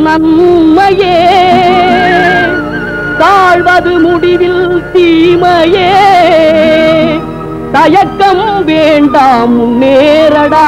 நன்மையே தாழ்வது முடிவில் தீமையே தயக்கம் வேண்டாம் முன்னேறடா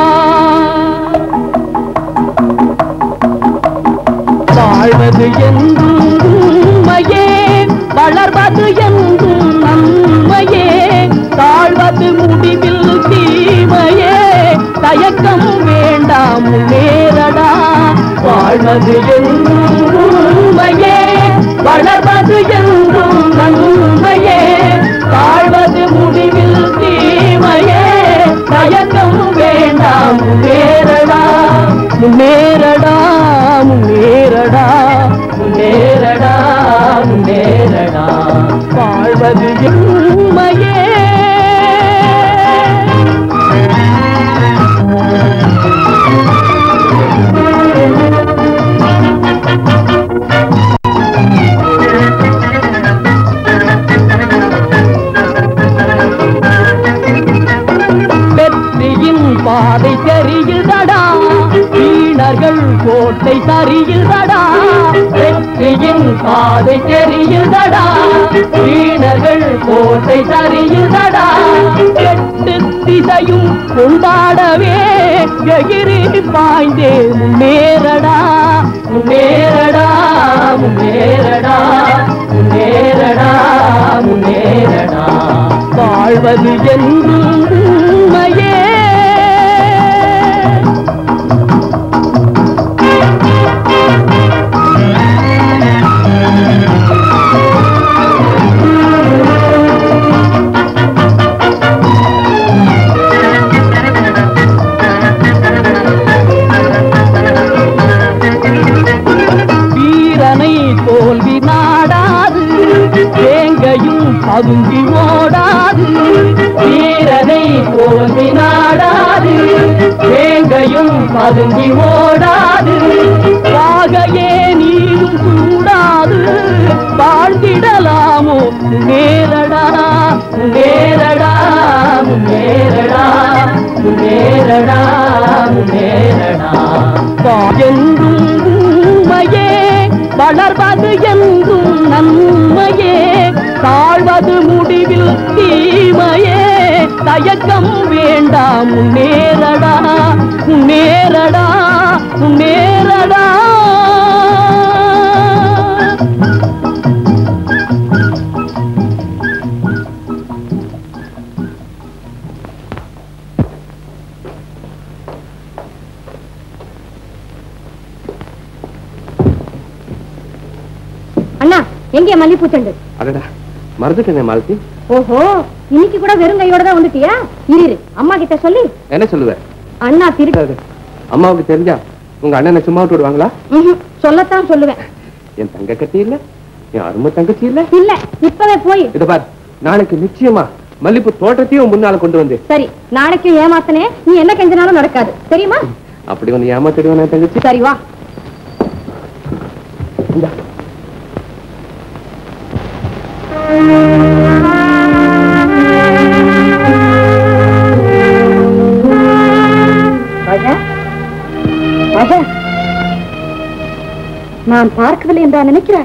வாழ்வது என்றும் உண்மையே வளர்வது என்றும் நன்மையே தாழ்வது முடிவில் தீமையே தயக்கம் வேண்டாம் முன்னேறடா வாழ்வது என்றும் உண்மையே வளர்வது என்றும் நன்மையே தாழ்வது முடிவில் தீமையே தயக்கம் வேண்டாம் முன்னேறடா முன்னேறடா முன்னேறடா முன்னேறடா முன்னேறடா வாழ்வது உண்மையே வெற்றியின் பாதை தெரியுதடா வீணர்கள் கோட்டை சரியுதடா வெற்றியின் பாதை தெரியுதடா வீணர்கள் கோட்டை சரியுதடா எட்டு திசையும் கொண்டாடவே எகிரி பாய்ந்தே முன்னேறடா முன்னேறடா முன்னேறடா முன்னேறடா முன்னேறடா வாழ்வது என்றும் உண்மையே வீரனை தோல்வி நாடாது வேங்கையும் பதுங்கி ஓடாது வீரனை தோல்வி நாடாது வேங்கையும் பதுங்கி ஓடாது வாகையே நீரும் கூடாது வாழ்ந்திடலாமோ நேரடா நேரடா நேரடா நேரடா நேரடா என்றும் உண்மையே வளர்வது என்றும் நன்மையே தாழ்வது முடிவில் தீமையே தயக்கம் வேண்டாம் முன்னேறடா முன்னேறடா முன்னேறடா அண்ணா எங்கே மல்லிப்பூ செண்டு அடடா மறந்துட்டேனே மாலதி ஓஹோ இன்னைக்கு கூட வெறும் கையோட தான் வந்துட்டியா இரு இரு. அம்மா கிட்ட சொல்லி என்ன சொல்லுவ அண்ணா திரு அது, அம்மாவுக்கு தெரிஞ்சா உங்க அண்ணனை சும்மா விட்டு விடுவாங்களா ம்ஹும். சொல்லத்தான் சொல்லுவேன் என் தங்க கட்டி இல்ல என் அருமை தங்கச்சி இல்ல இல்ல இப்பவே போய் இத பார் நாளைக்கு நிச்சயமா மல்லிப்பூ தோட்டத்தையும் உன் முன்னால கொண்டு வந்து சரி நாளைக்கு ஏமாத்தனே நீ என்ன கெஞ்சினாலும் நடக்காது தெரியுமா அப்படி வந்து ஏமாத்திடுவேன் என் தங்கச்சி சரி வா இந்தா. ராஜா ராஜா நான் பார்க்கவில்லை என்றா நினைக்கிறாய்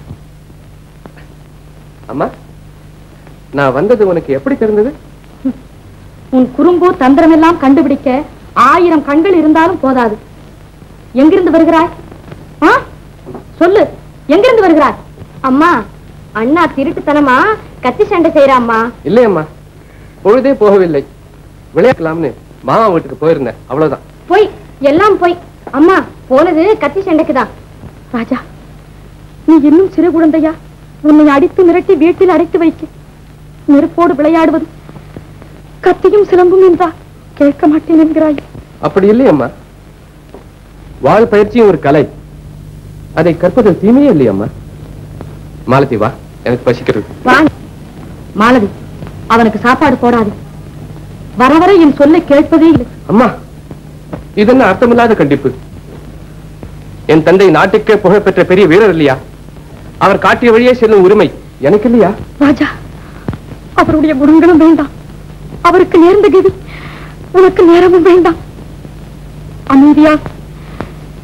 அம்மா நான் வந்தது உனக்கு எப்படி தெரிந்தது உன் குறும்பு தந்திரமெல்லாம் கண்டுபிடிக்க ஆயிரம் கண்கள் இருந்தாலும் போதாது எங்கிருந்து வருகிறாய் ஆ? சொல்லு எங்கிருந்து வருகிறாய் அம்மா அண்ணா திருட்டுத்தனமா கத்தி சண்டை செய்யறாம்மா இல்லையம்மா பொழுதே போகவில்லை விளையாடலாம்னு மாமா வீட்டுக்கு போயிருந்தேன் அவ்வளவுதான் போய் எல்லாம் போய் அம்மா போனது கத்தி சண்டைக்குதான் ராஜா நீ இன்னும் சிறு குழந்தையா உன்னை அடித்து மிரட்டி வீட்டில் அடைத்து வைக்க நெருப்போடு விளையாடுவது கத்தியும் சிலம்பும் என்றா கேட்க மாட்டேன் என்கிறாய் அப்படி இல்லையம்மா வாழ் பயிற்சியும் ஒரு கலை அதை கற்பதில் தீமையே இல்லையம்மா மாலதி வா எனக்கு பசிக்கிறது வாங்க மாலதி அவனுக்கு சாப்பாடு போடாது வர வர என் சொல்லை கேட்பதே இல்லை அம்மா இது என்ன அர்த்தமில்லாத கண்டிப்பு என் தந்தை நாட்டுக்கே புகழ்பெற்ற பெரிய வீரர் இல்லையா அவர் காட்டிய வழியே செல்லும் உரிமை எனக்கு இல்லையா ராஜா அவருடைய குணங்களும் வேண்டாம் அவருக்கு நேர்ந்த கதி உனக்கு நேரமும் வேண்டாம் அமைதியா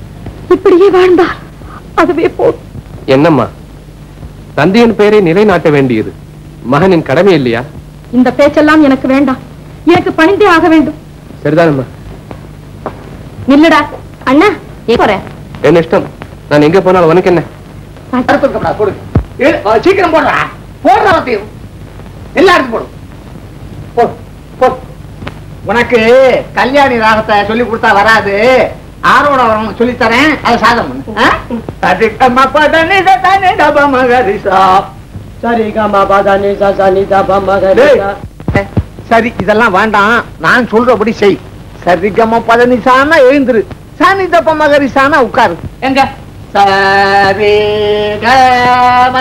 இப்படியே வாழ்ந்தார் அதுவே போதும் என்னம்மா தந்தையின் பெயரை நிலைநாட்ட வேண்டியது மகனின் கடமை இல்லையா இந்த பேச்செல்லாம் எனக்கு வேண்டாம் எனக்கு பணிந்தே ஆக வேண்டும் சரிதானம்மா நில்லுடா அண்ணா ஏ போற என் இஷ்டம் நான் எங்க போனாலும் உனக்கு என்ன அடுத்து போடு ஏ, ஆ, சீக்கிரம் போடுறா போடுற அவத்தையும் எல்லாருக்கும் போடு போடு போடு உனக்கு கல்யாணி ராகத்தை சொல்லி கொடுத்தா வராது ஆரோட வரணும் சொல்லி தரேன் அதை சாதம் பண்ணு ஆ? அதிகமா பதனி தனி டப மகரிசா சரி கமா பாதானி சா சனி தப மகரி டேய், சரி இதெல்லாம் வேண்டாம் நான் சொல்றபடி செய் சரிகம பதனிசானா எழுந்துரு சாணி தப்ப மகரிசானா உட்காரு எங்க சரி கம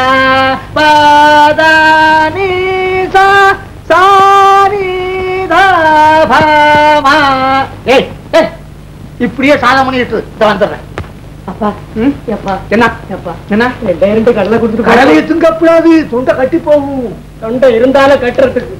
பதனி சா சாரி தபமா ஏய் ஏய் இப்படியே சாதம் பண்ணிட்டு இத வந்துடுறேன் அப்பா ம்? எப்பா என்ன எப்பா என்ன ரெண்டே ரெண்டு கடலை கொடுத்துட்டு கடலையை துங்கப்படாது தொண்டை கட்டி போகும் தொண்டை இருந்தாலும் கட்டுறதுக்கு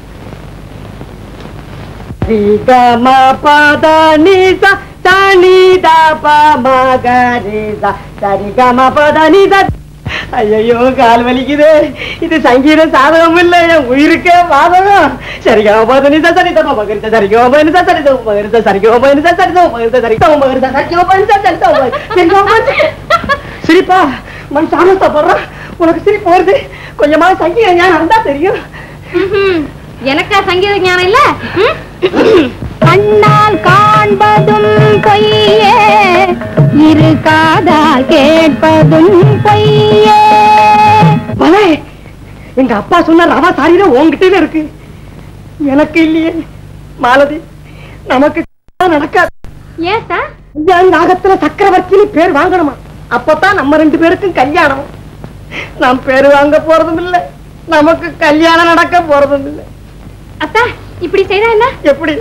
ரிகம பதனி சா சனி தப மகரி சா சரிகம பதனி சா ஐயோ கால் வலிக்குது இது சங்கீத சாதகம் இல்ல என் உயிருக்கே பாதகம் சரிகம பதனி சா சனி தப மகரி சா சரிகம பதனி சா சனி தப மகரி சா சரிகம பதனி சா சனி தப மகரி சா சரிகம மகரி சா சரிகம பதனி சா சனி தப மகரி சரிகம பதனி சிரிப்பா மண் சாமஸ்தா போடுறான் உனக்கு சிரிப்பு வருது கொஞ்சமா சங்கீத ஞானம் இருந்தா தெரியும் ம்ஹும். எனக்கா சங்கீத ஞானம் இல்ல ம்? கண்ணால் காண்பதும் பொய்யே இரு காதால் கேட்பதும் பொய்யே பலே எங்க அப்பா சொன்ன ரவா சாரியில உங்ககிட்ட இருக்கு எனக்கு இல்லையே மாலதி நமக்கு நடக்காது ஏன் சார் கல்யாண நாகத்துல சக்கரவர்த்தின்னு பேர் வாங்கணுமா அப்பதான் நம்ம ரெண்டு பேருக்கும் கல்யாணம் நாம் பேர் வாங்க போறதும் இல்ல நமக்கு கல்யாணம் நடக்க போறதும் இல்ல அத்தா இப்படி செய்தா என்ன எப்படி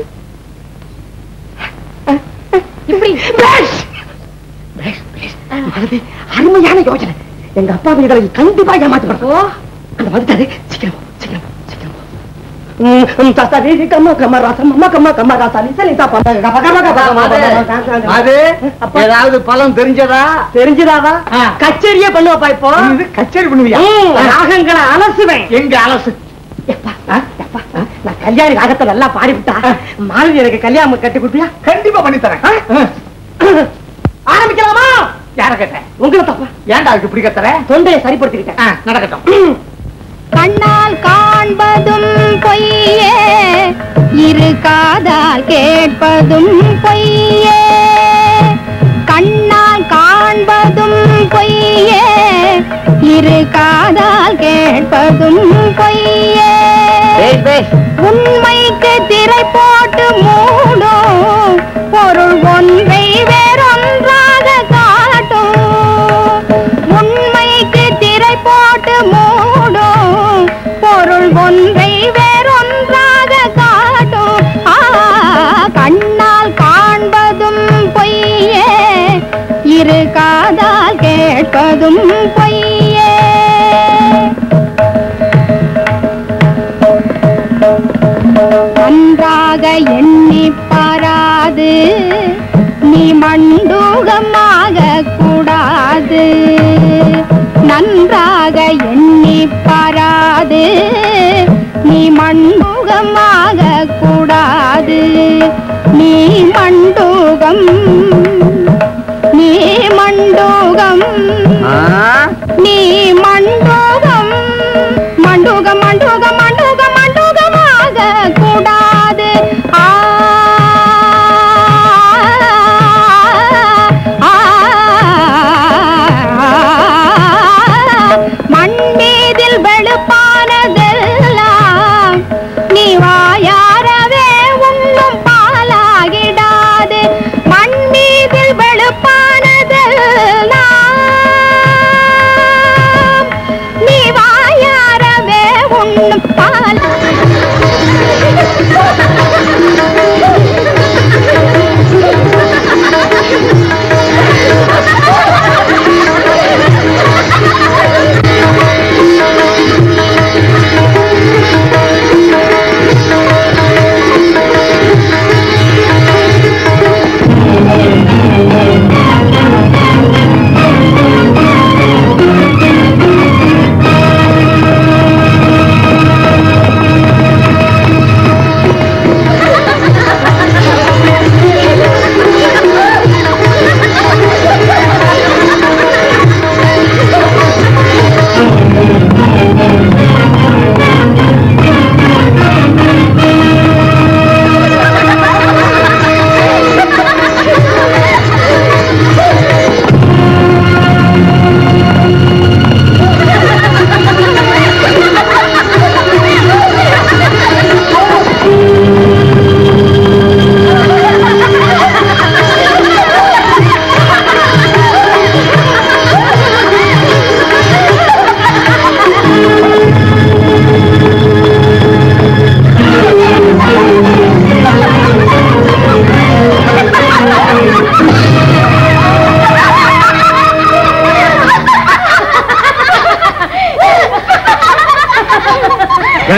இப்படி பேஷ்! பேஷ், பேஷ். மாலதி, அருமையான யோசனை எங்க அப்பா இதில் கண்டிப்பா ஏமாத்து அந்த வந்துட்டாரு சீக்கிரம் போ, சீக்கிரம் போ, சீக்கிரம் போ. ம், ம், சா, சா, ரி, ரி, கம்மா, கம்மா, ரா, சா, மம்மா, கம்மா, கம்மா, ரா, சா, லி, சா, லி, சா, பா, பா, கா, பா, கா, பா, கா, பா, கா, பா, கா, கா, கா, கா. அது அப்பா. ஏதாவது பலம் தெரிஞ்சதா தெரிஞ்சுதாவா ஆ. கச்சேரியே பண்ணுவாப்பா இப்போ இது கச்சேரி பண்ணுவியா ம், ராகங்களை அலசுவேன் எங்க அலசு எப்பா, ஆ, எப்பா, ஆ, நான் கல்யாணி ராகத்தை நல்லா பாடிவிட்டா மாலதி எனக்கு கல்யாணம் கட்டி கொடுப்பியா கண்டிப்பா பண்ணி தரேன் ஆரம்பிக்கலாமா யார கேட்டேன் உங்களை தப்பா ஏன்டா அதுக்கு இப்படி கத்துற தொண்டையை சரிப்படுத்திக்கிட்டேன் ஆ, நடக்கட்டும் கண்ணால் காண்பதும் பொய்யே இரு காதால் கேட்பதும் பொய்யே கண்ணால் காண்பதும் பொய்யே இரு காதால் கேட்பதும் பொய்யே பேஷ், பேஷ். உண்மைக்கு திரை போட்டு மூடும் பொருள் ஒன்றை வேறொன்றாக காட்டும் உண்மைக்கு திரை போட்டு மூடும் பொருள் ஒன்றை வேறொன்றாக காட்டும் ஆ, கண்ணால் காண்பதும் பொய்யே இரு காதால் கேட்பதும் பொய்யே நன்றாக எண்ணி பாராது நீ மண்டூகமாக கூடாது நன்றாக எண்ணி பாராது நீ மண்டூகமாக கூடாது நீ மண்டூகம் நீ மண்டூகம் நீ மண்டூகம் மண்டூகம் மண்டூகம் மண்டூகம் மண்டூகமாக கூடாது ஆ ஆ, மண் மீதில் வெளுப்பானதெல்லாம் நீ வாயாரவே உண்ணும் பாலாகிடாது மண்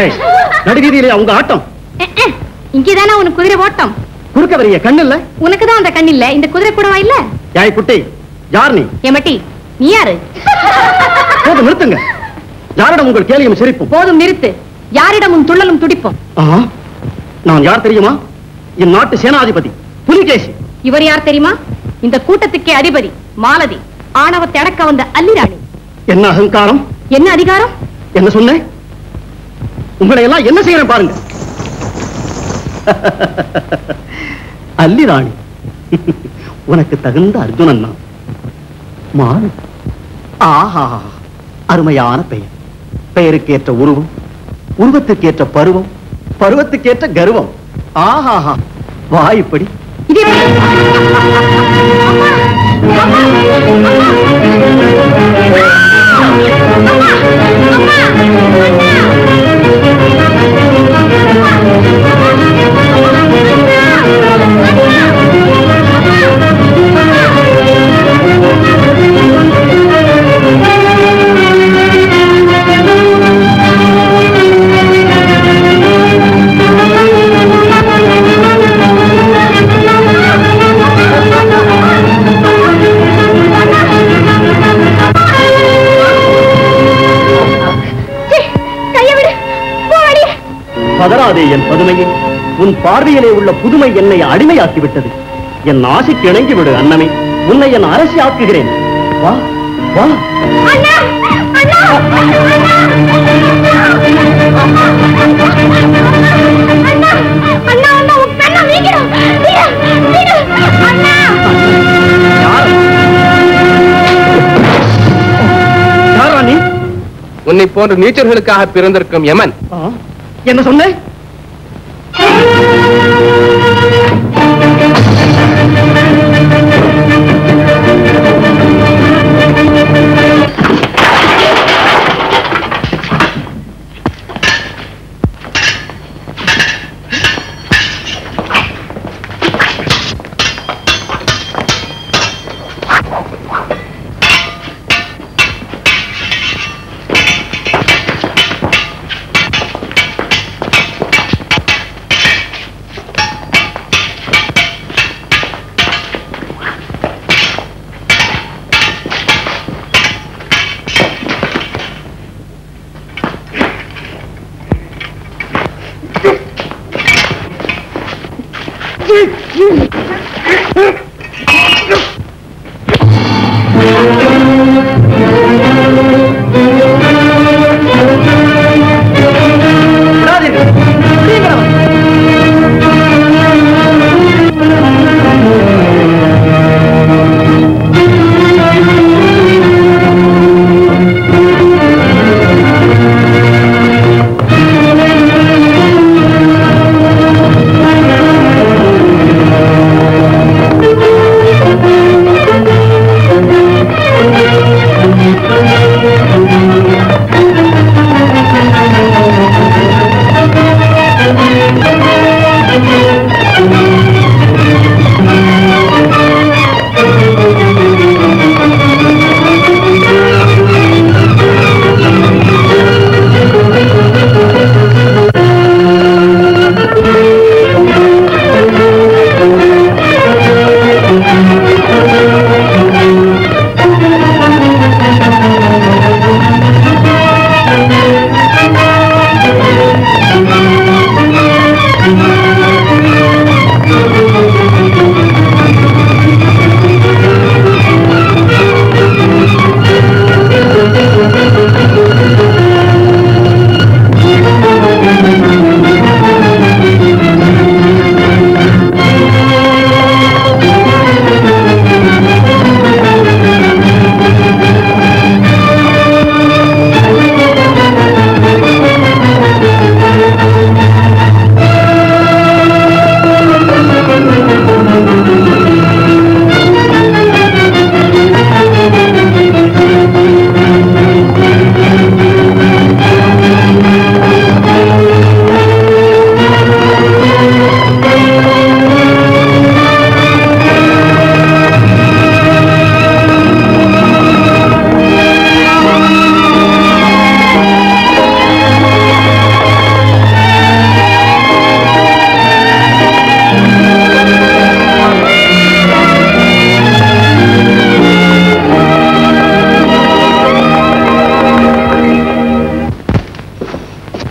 ஏய், நடுவீதியிலே உங்க ஆட்டம் அஹ், அஹ். இங்கேதானே உனக்கு குதிரை ஓட்டம் குறுக்க வரிய கண்ணு இல்ல உனக்கு தான் அந்த கண் இல்ல இந்த குதிரை கூடவா இல்ல யாய் குட்டி யார் நீ ஏமட்டி நீ யாரு போதும் நிறுத்துங்க யாரிடம் உங்கள் கேலியும் சிரிப்பும் போதும் நிறுத்து யாரிடமும் துள்ளலும் துடிப்போம் ஆஹா, நான் யார் தெரியுமா என் நாட்டு சேனாதிபதி புலிகேசி இவர் யார் தெரியுமா இந்த கூட்டத்துக்கே அதிபதி மாலதி ஆணவத்தை அடக்க வந்த அல்லிராணி என்ன அகங்காரம் என்ன அதிகாரம் என்ன சொன்னேன் உங்களை எல்லாம் என்ன செய்யறேன் பாருங்க அல்லி ராணி உனக்கு தகுந்த அர்ஜுனன் நான் மாலு ஆஹா அருமையான பெயர் பெயருக்கேற்ற உருவம் உருவத்துக்கேற்ற பருவம் பருவத்துக்கேற்ற கர்வம் ஆஹாஹா வா இப்படி இது கையை விடு போ வெளியே பதறாதே என் பதுமையே உன் பார்வையிலே உள்ள புதுமை என்னை அடிமையாக்கி விட்டது என் ஆசைக்கு இணங்கி விடு அன்னமே உன்னை என் அரசி ஆக்குகிறேன் வா வா அண்ணா அண்ணா அண்ணா அண்ணா அண்ணா உன் கண்ணை வீங்கிடும் வீடு வீடு அண்ணா யார் யாரா நீ உன்னை போன்ற நீச்சர்களுக்காக பிறந்திருக்கும் யமன் ஆ, என்ன சொன்ன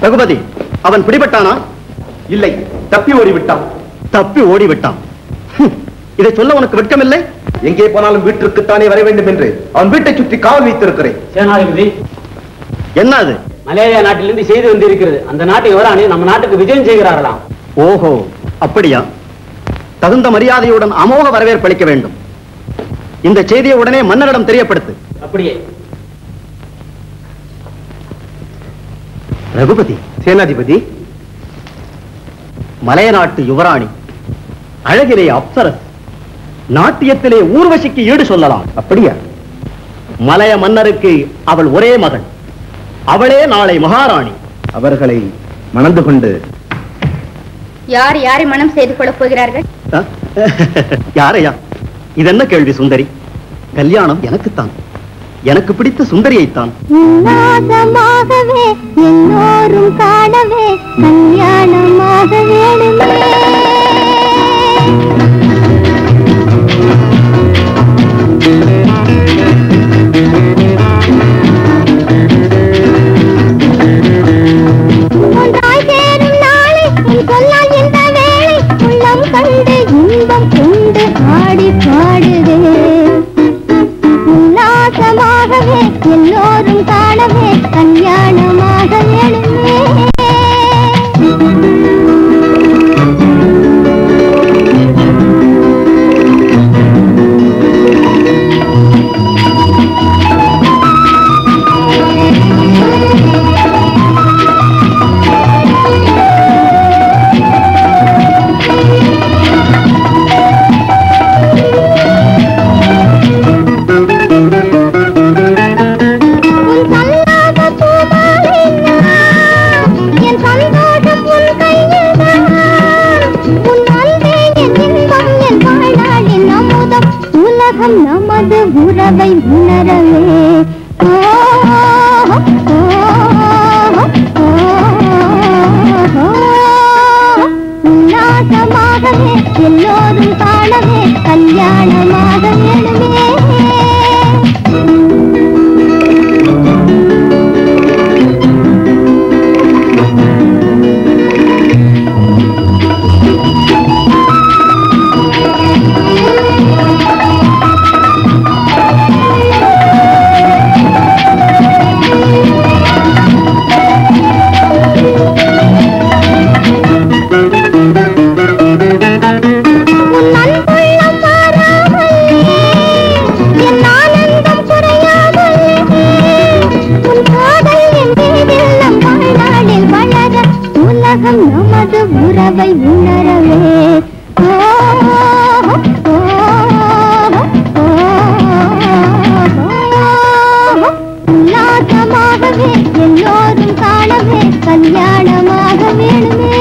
ரகுபதி அவன் பிடிபட்டானா இல்லை தப்பி ஓடி விட்டான் தப்பி ஓடிவிட்டான் ஹம், இதை சொல்ல உனக்கு வெட்கமில்லை எங்கே போனாலும் வீட்டிற்குத்தானே வர வேண்டும் என்று அவன் வீட்டை சுற்றி காவல் வைத்திருக்கிறேன் சேனாதிபதி என்ன அது மலேரியா நாட்டிலிருந்து செய்தி வந்திருக்கிறது அந்த நாட்டு யுவராணி நம்ம நாட்டுக்கு விஜயம் செய்கிறார்களாம் ஓஹோ அப்படியா தகுந்த மரியாதையுடன் அமோக வரவேற்பு அளிக்க வேண்டும் இந்த செய்தியை உடனே மன்னரிடம் தெரியப்படுத்து அப்படியே ரகுபதி சேனாதிபதி மலைய நாட்டு யுவராணி அழகிலே அப்சரஸ் நாட்டியத்திலே ஊர்வசிக்கு ஈடு சொல்லலாம் அப்படியா மலைய மன்னருக்கு அவள் ஒரே மகள் அவளே நாளை மகாராணி அவர்களை மணந்து கொண்டு யார் யாரை மனம் செய்து கொள்ளப் போகிறார்கள் அஹ், யாரையா இதென்ன கேள்வி சுந்தரி கல்யாணம் எனக்குத்தான் எனக்கு பிடித்த சுந்தரியைத்தான் உல்லாசமாகவே எல்லோரும் காணவே கல்யாணமாக வேணுமே ஒன்றாய் சேரும் நாளை உன் சொல்லால் இந்த வேளை உள்ளம் கண்டு இன்பம் கொண்டு ஆடி பாடுதே உல்லாசமாகவே எல்லோரும் காணவே கல்யாணமாக வேணுமே உன் சல்லாப பூமாலை நான், என் சந்தோஷம் உன் கையில் தான். உன் அன்பே என் இன்பம், என் வாழ்நாளின் அமுதம். உலகம் நமது உறவை உணரவே ஓ, ஓ, ஓ, ஓ. உல்லாசமாகவே எல்லோரும் காணவே கல்யாணமாக வேணுமே உன் அன்புள்ளம் மாறாமலே, என் ஆனந்தம் குறையாமலே, உன் காதல் என் வீதில் நம் வாழ்நாளில் வளர, உலகம் நமது உறவை உணரவே ஓ, ஓ, ஓ, ஓ. உல்லாசமாகவே எல்லோரும் காணவே கல்யாணமாக வேணுமே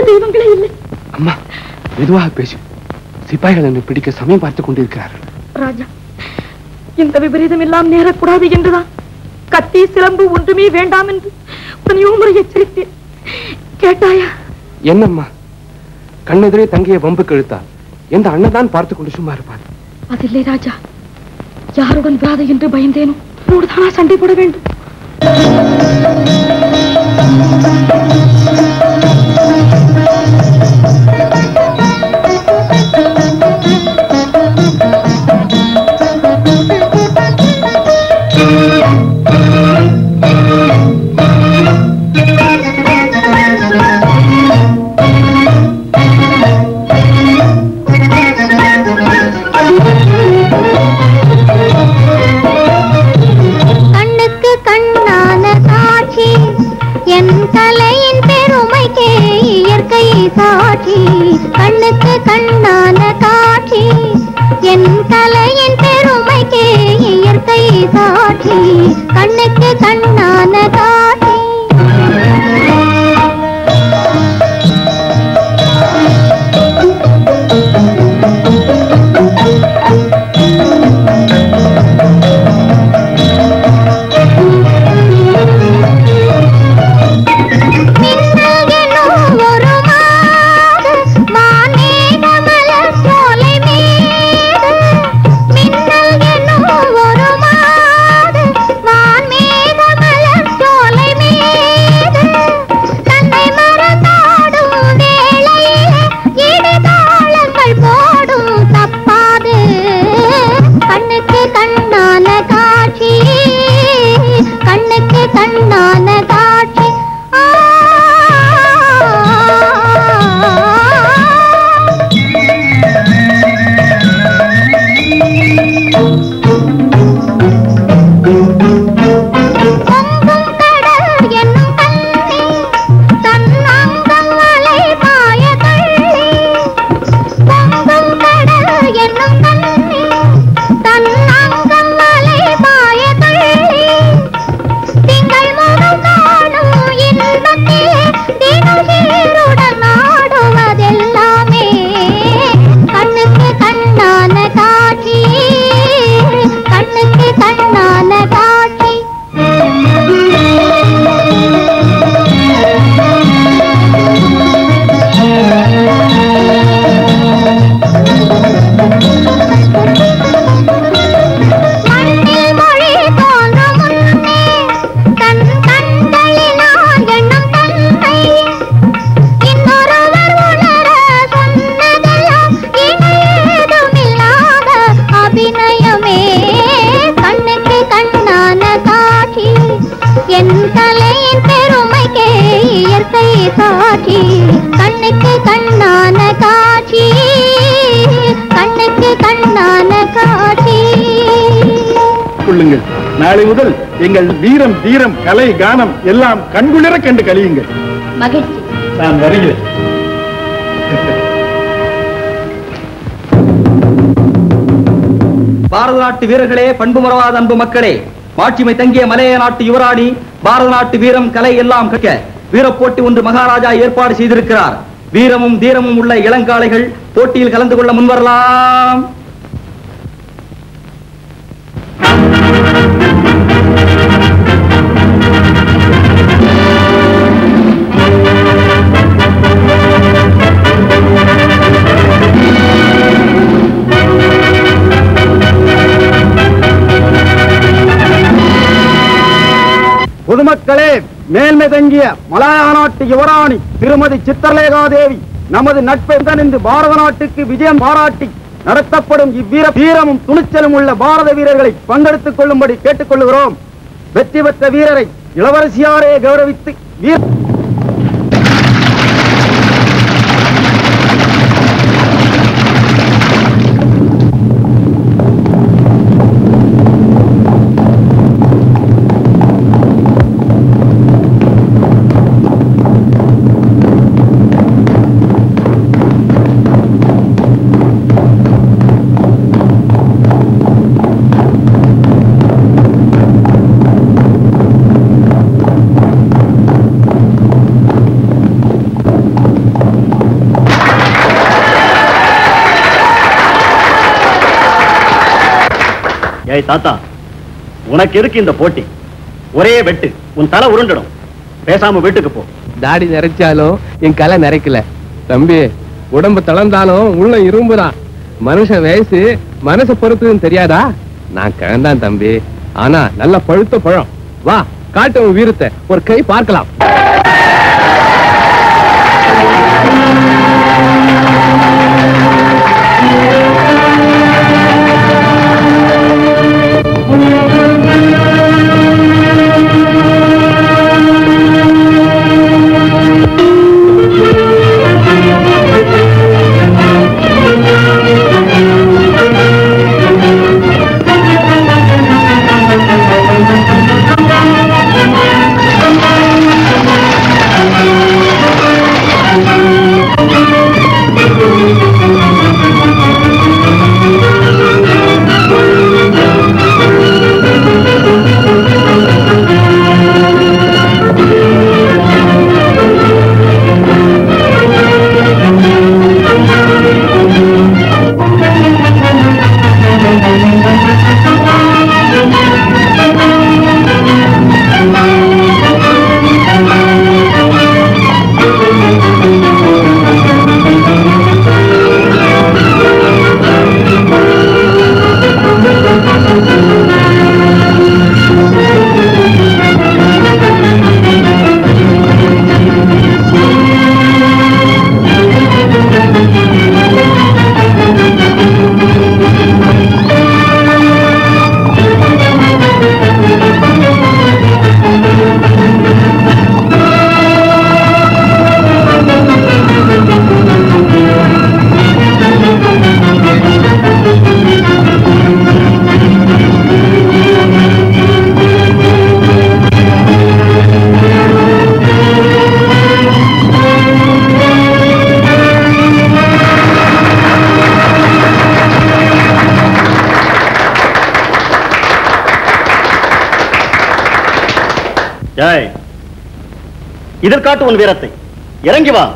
தெய்வங்களே இல்லை அம்மா மெதுவாக பேசு சிப்பாய்கள் என்னை பிடிக்க சமயம் பார்த்துக் கொண்டிருக்கிறார்கள் ராஜா இந்த விபரீதம் எல்லாம் நேரக்கூடாது என்றுதான் கத்தி சிலம்பு ஒன்றுமே வேண்டாம் என்று உன்னையோ முறை எச்சரித்தேன் கேட்டாயா என்னம்மா கண்ணெதிரே தங்கிய வம்புக்கு இழுத்தா எந்த அண்ணன் தான் பார்த்து கொண்டு சும்மா இருப்பார் அதில்லை ராஜா யாருடன் விராது என்று பயந்தேனோ உன்னோடு தானா சண்டை போட வேண்டும் கண்ணுக்கு கண்ணான காட்சி என் கலையின் பெருமைக்கே இயற்கை சாட்சி கண்ணுக்கு கண்ணான காட்சி என் கலையின் பெருமைக்கே இயற்கை சாட்சி கண்ணுக்கு கண்ணான காட்சி மின்னல் என்னும் ஒரு மாது வானேக மலர் சோலை மீது மின்னல் என்னும் ஒரு மாது வான்மேக மலர் சோலை மீது தன்னை மறந்தாடும் வேளையிலே இடி தாளங்கள் போடும் தப்பாது கண்ணுக்கு கண்ணான காட்சி கண்ணுக்கு கண்ணான காட்சி ஆ பொங்கும் கடல் என்னும் கண்ணி தன் அங்கம் அலை பாய கள்ளி பொங்கும் கடல் என்னும் கண்ணி தன் அங்கம் அலை பாய கள்ளி திங்கள் முகம் காணும் இன்பத்திலே தினம் சீருடன் ஆடுவதெல்லாமே கண்ணுக்கு கண்ணான காட்சி கண்ணுக்கு கண்ணான காட்சி மண்ணில் மொழி தோன்றும் முன்னே தன் கண்களினால் எண்ணும் தன்மை இன்னொருவர் உணர சொன்னதெல்லாம் இணையதுமில்லாத அபிநயமே கண்ணுக்கு கண்ணான காட்சி என் தலையின் பெருமைக்கே இயற்கை சாட்சி கண்ணுக்கு கண்ணான காட்சி கண்ணுக்கு கண்ணான காட்சி கொள்ளுங்கள் நாளை முதல் எங்கள் வீரம் தீரம் கலை கானம் எல்லாம் கண்குளிர கண்டு கழியுங்கள் மகிழ்ச்சி நான் வருகிறேன் பாரத நாட்டு வீரர்களே பண்பு மறவாத அன்பு மக்களே மாட்சிமை தங்கிய மலைய நாட்டு யுவராணி பாரத நாட்டு வீரம் கலை எல்லாம் கற்க வீரப்போட்டி ஒன்று மகாராஜா ஏற்பாடு செய்திருக்கிறார் வீரமும் தீரமும் உள்ள இளங்காளைகள் போட்டியில் கலந்து கொள்ள முன்வரலாம் பொதுமக்களே மேன்மை தங்கிய மலாயா நாட்டு யுவராணி திருமதி சித்திரலேகா தேவி நமது நட்பெந்தன் என்று பாரத நாட்டுக்கு விஜயம் பாராட்டி நடத்தப்படும் இவ்வீர வீரமும் துணிச்சலும் உள்ள பாரத வீரர்களை பங்கெடுத்துக் கொள்ளும்படி கேட்டுக்கொள்கிறோம் வெற்றி பெற்ற வீரரை இளவரசியாரே கௌரவித்து வீர ஏய் தாத்தா உனக்கு எதுக்கு இந்த போட்டி ஒரே வெட்டு உன் தலை உருண்டடும் பேசாம வீட்டுக்கு போ தாடி நிறைச்சாலும் என் கலை நிறைக்கல தம்பி உடம்பு தளர்ந்தாலும் உள்ள இரும்புதான் மனுஷன் வயசு மனசை பொறுத்துன்னு தெரியாதா நான் கிழந்தான் தம்பி ஆனா நல்ல பழுத்த பழம் வா காட்டு உன் வீரத்தை ஒரு கை பார்க்கலாம் ஜாய் இதில் காட்டு உன் வீரத்தை இறங்கி வா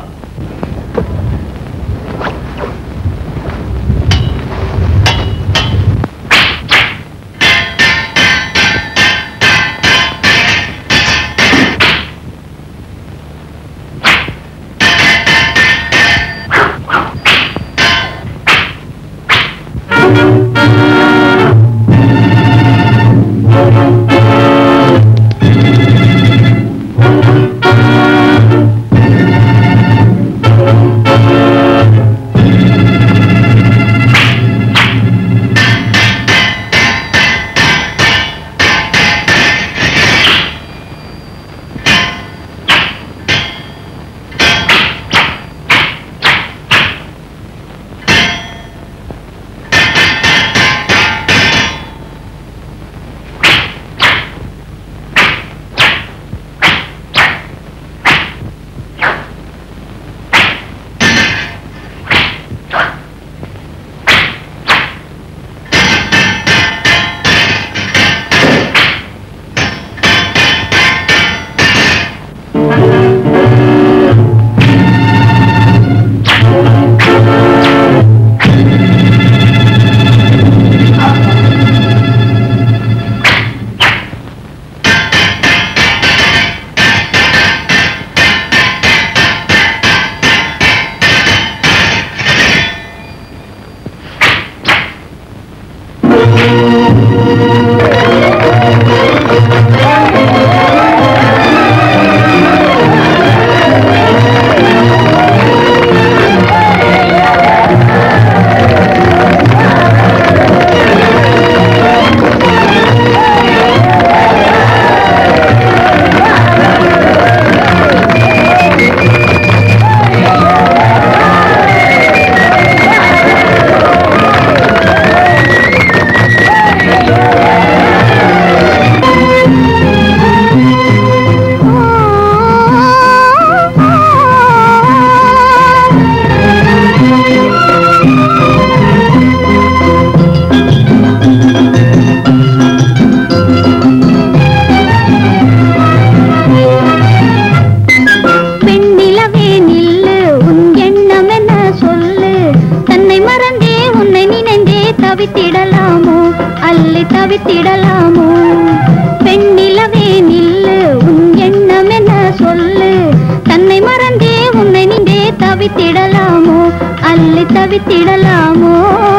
அள்ளி தவித்திடலாமோ பெண்ணிலவே நில்லு உன் எண்ணம் என்ன சொல்லு தன்னை மறந்தே உன்னை நின்றே தவித்திடலாமோ அள்ளி தவித்திடலாமோ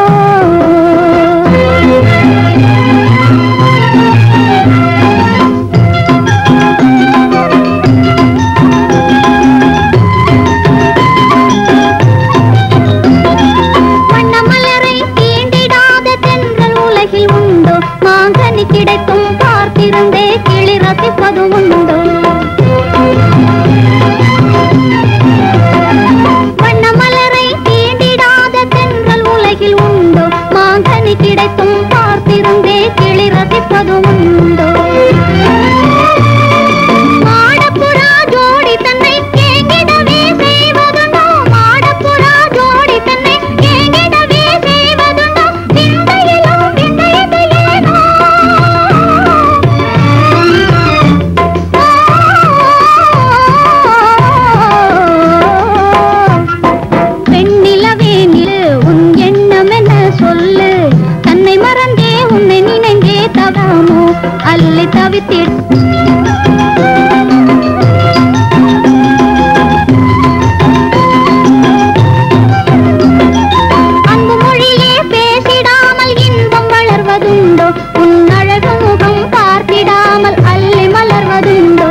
வண்ணமலரை தீண்டிடாத தென்றல் உலகில் உண்டோ மாங்கனி கிடைத்தும் பார்த்திருந்தே கிளி ரசிப்பதும் உண்டோ வண்ணமலரை தீண்டிடாத தென்றல் உலகில் உண்டோ மாங்கனி கிடைத்தும் பார்த்திருந்தே கிளி ரசிப்பதும் உண்டோ மாடப்புறா ஜோடி தன்னை ஏங்கிடவே செய்வதுண்டோ மாடப்புறா ஜோடி தன்னை ஏங்கிடவே செய்வதுண்டோ விந்தையிலும் விந்தையது ஏனோ பெண்ணிலவே நிலு உன் எண்ணம் என்ன சொல்லு தன்னை மறந்தே உன்னை நினைந்தே தவாமோ அள்ளி தவித்திட அன்பு மொழியே பேசிடாமல் இன்பம் வளர்வதுண்டோ உன் அழகு முகம் பார்த்திடாமல் அள்ளி மலர்வதுண்டோ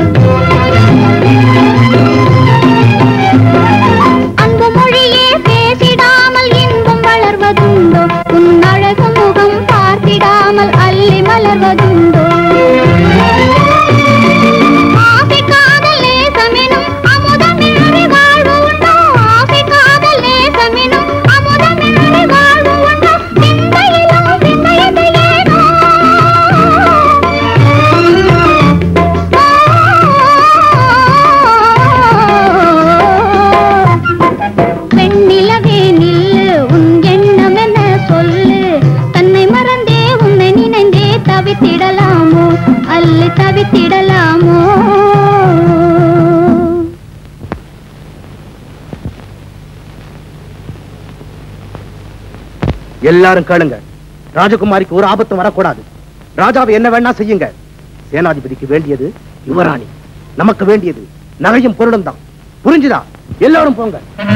அன்பு மொழியே பேசிடாமல் இன்பம் வளர்வதுண்டோ உன் அழகு முகம் பார்த்திடாமல் அள்ளி மலர்வதுண்டோ ஆசை காதல் நேசமெனும் அமுதமின்றி வாழ்வு உண்டோ ஆசை காதல் நேசமெனும் அமுதமின்றி வாழ்வு உண்டோ விந்தையிலும் விந்தையது ஏனோ பெண்ணிலவே நில்லு உன் எண்ணம் என்ன சொல்லு தன்னை மறந்தே உன்னை நினைந்தே தவித்திடலாமோ அள்ளி தவித்திடலாமோ எல்லாரும் கேளுங்க ராஜகுமாரிக்கு ஒரு ஆபத்து வரக்கூடாது ராஜாவை என்ன வேணா செய்யுங்க சேனாதிபதிக்கு வேண்டியது யுவராணி நமக்கு வேண்டியது நகையும் பொருளும் தான் புரிஞ்சுதா எல்லாரும் போங்க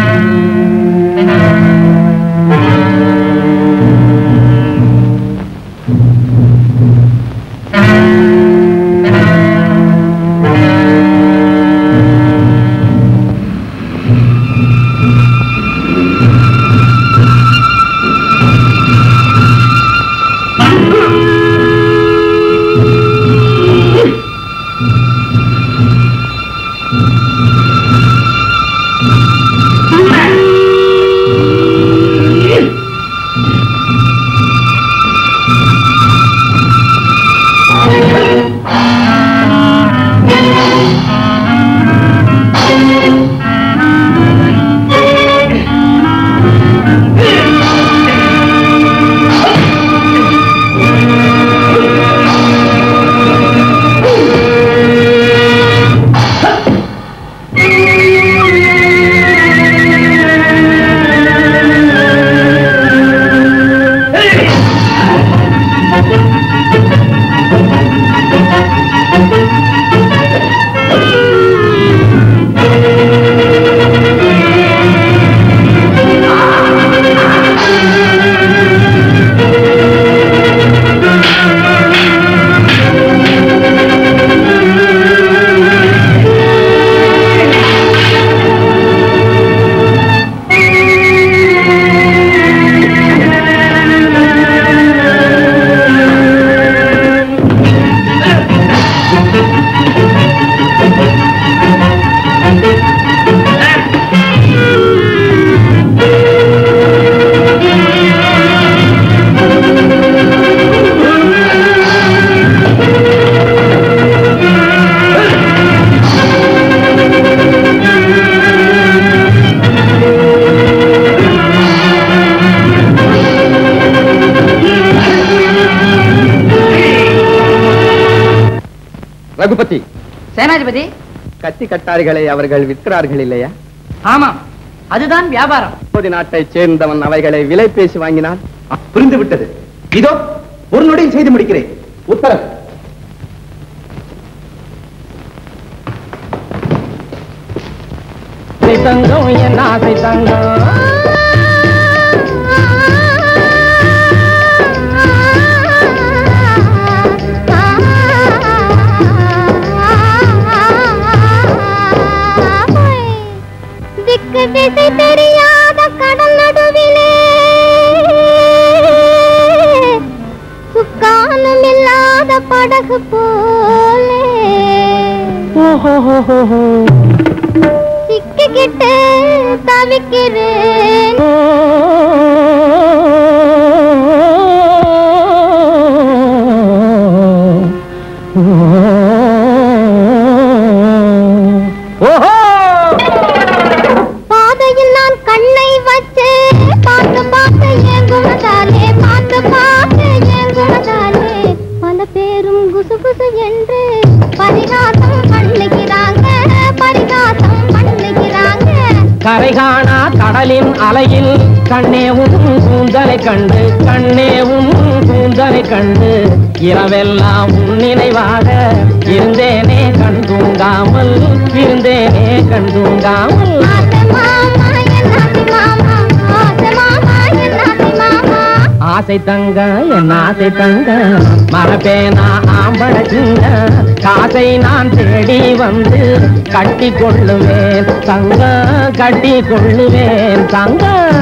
ரகுபதி சேனாதிபதி கத்தி கட்டாரிகளை அவர்கள் விற்கிறார்கள் இல்லையா ஆமாம் அதுதான் வியாபாரம் மோதி நாட்டைச் சேர்ந்தவன் அவைகளை விலை பேசி வாங்கினான் புரிந்து விட்டது இதோ ஒரு நொடியில் செய்து முடிக்கிறேன் உத்தரவு தங்கம் என் ஆசை தங்கம் திக்கு திசை தெரியாத கடல் நடுவிலே சுக்கானும் இல்லாத படகு போலே சிக்கிக்கிட்டு தவிக்கிறேன் பாதையில் நான் கண்ணை வச்சு பார்த்து பார்த்து ஏங்குவதாலே பார்த்து பார்த்து ஏங்குவதாலே பல பேரும் குசு குசு என்று பரிகாசம் பண்ணுகிறாங்க பரிகாசம் பண்ணுகிறாங்க கரை காணா கடலின் அலையில் கண்ணேவும் கூந்தலை கண்டு கண்ணேவும் கூந்தலை கண்டு இரவெல்லாம் உன் நினைவாக இருந்தேனே கண் தூங்காமல் இருந்தேனே கண் தூங்காமல் ஆசை மாமா என் ஆசை மாமா ஆசை மாமா என் ஆசை மாமா ஆசை தங்க என் ஆசை தங்க மரபேனா ஆம்பள சிங்க காசை நான் தேடி வந்து கட்டி கொள்ளுவேன் தங்க கட்டி கொள்ளுவேன் தங்க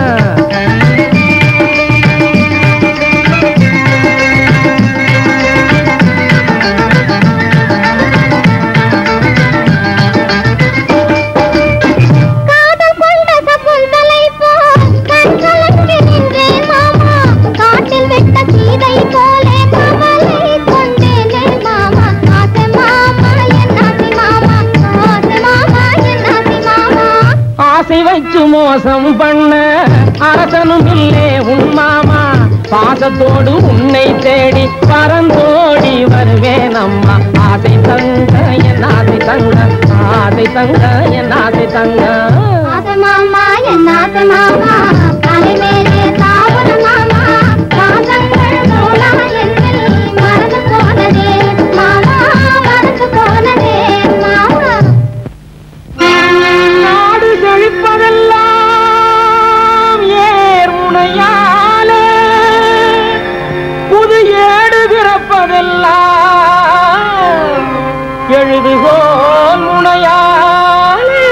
காதல் கொண்ட சகுந்தலை போல் கண் கலங்கி நின்றேன் மாமா காட்டில் விட்ட சீதை போலே கவலை கொண்டேனே மாமா ஆசை மாமா என் ஆசை மாமா ஆசை மாமா என் ஆசை மாமா ஆசை வச்சு மோசம் பண்ண அரசனும் இல்லே உன் மாமா பாசத்தோடு உன்னை தேடி பரந்தோடி வருவேன் அம்மா ஆசை தங்க என் ஆசை தங்க ஆசை தங்க என் ஆசை தங்க ஆசை மாமா என் ஆசை மாமா தலை மேலே தாவர மாமா பாசங்கள் நூலா என்னில் மறந்து போனதே மாமா மறந்து போனதே மாமா நாடு செழிப்பதெல்லாம் ஏர் முனையாலே புது ஏடு பிறப்பதெல்லாம் எழுதுகோல் முனையாலே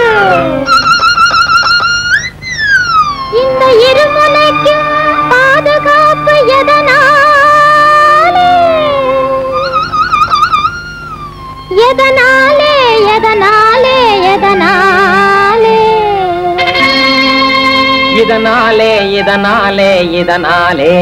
இந்த இருமுனைக்கும் பாதுகாப்பு எதனாலே எதனாலே எதனாலே எதனாலே இதனாலே இதனாலே இதனாலே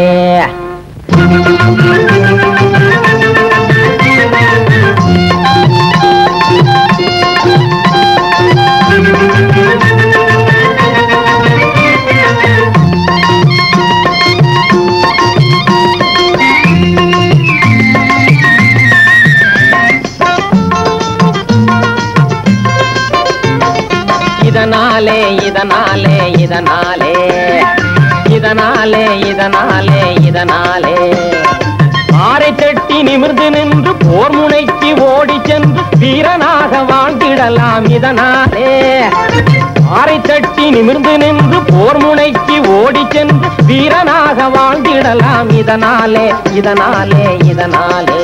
இதனாலே இதனாலே இதனாலே இதனாலே இதனாலே இதனாலே ஆரை தட்டி நிமிர்ந்து நின்று போர் முனைக்கு ஓடி சென்று வீரனாக வாழ்ந்திடலாம் இதனாலே ஆரை தட்டி நிமிர்ந்து நின்று போர் முனைக்கு ஓடி சென்று வீரனாக வாழ்ந்திடலாம் இதனாலே இதனாலே இதனாலே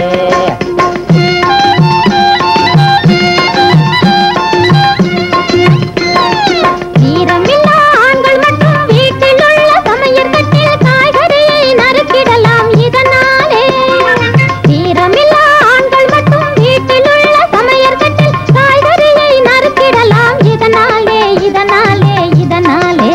வீரமில்லா ஆண்கள் மட்டும் வீட்டில் உள்ள சமையற் கட்டில் காய்கறியை நறுக்கிடலாம் இதனாலே வீரமில்லா ஆண்கள் மட்டும் வீட்டில் உள்ள சமையற் கட்டில் காய்கறியை நறுக்கிடலாம் இதனாலே இதனாலே இதனாலே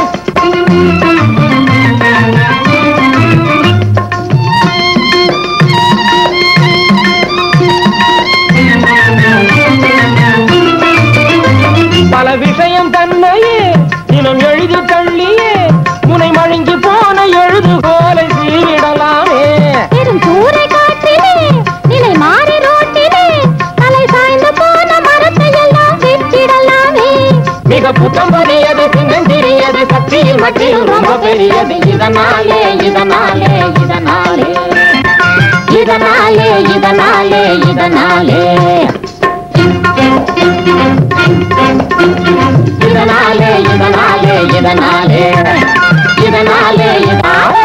பல விஷயம் தன்னையே தினம் எழுதி தள்ளியே முனை மழுங்கி போன எழுதுகோலை சீவிடலாமே பெரும் கூரை காட்டிலே நிலை மாறி ரோட்டிலே தலை சாய்ந்து போன மரத்தை எல்லாம் வெற்றிடலாமே மிக புத்தம் புதியது சின்னஞ்சிறியது சக்தியில் மட்டிலும் ரொம்ப பெரியது இதனாலே இதனாலே இதனாலே இதனாலே இதனாலே இதனாலே இதனாலே இதனாலே இதனாலே இதனாலே இதனாலே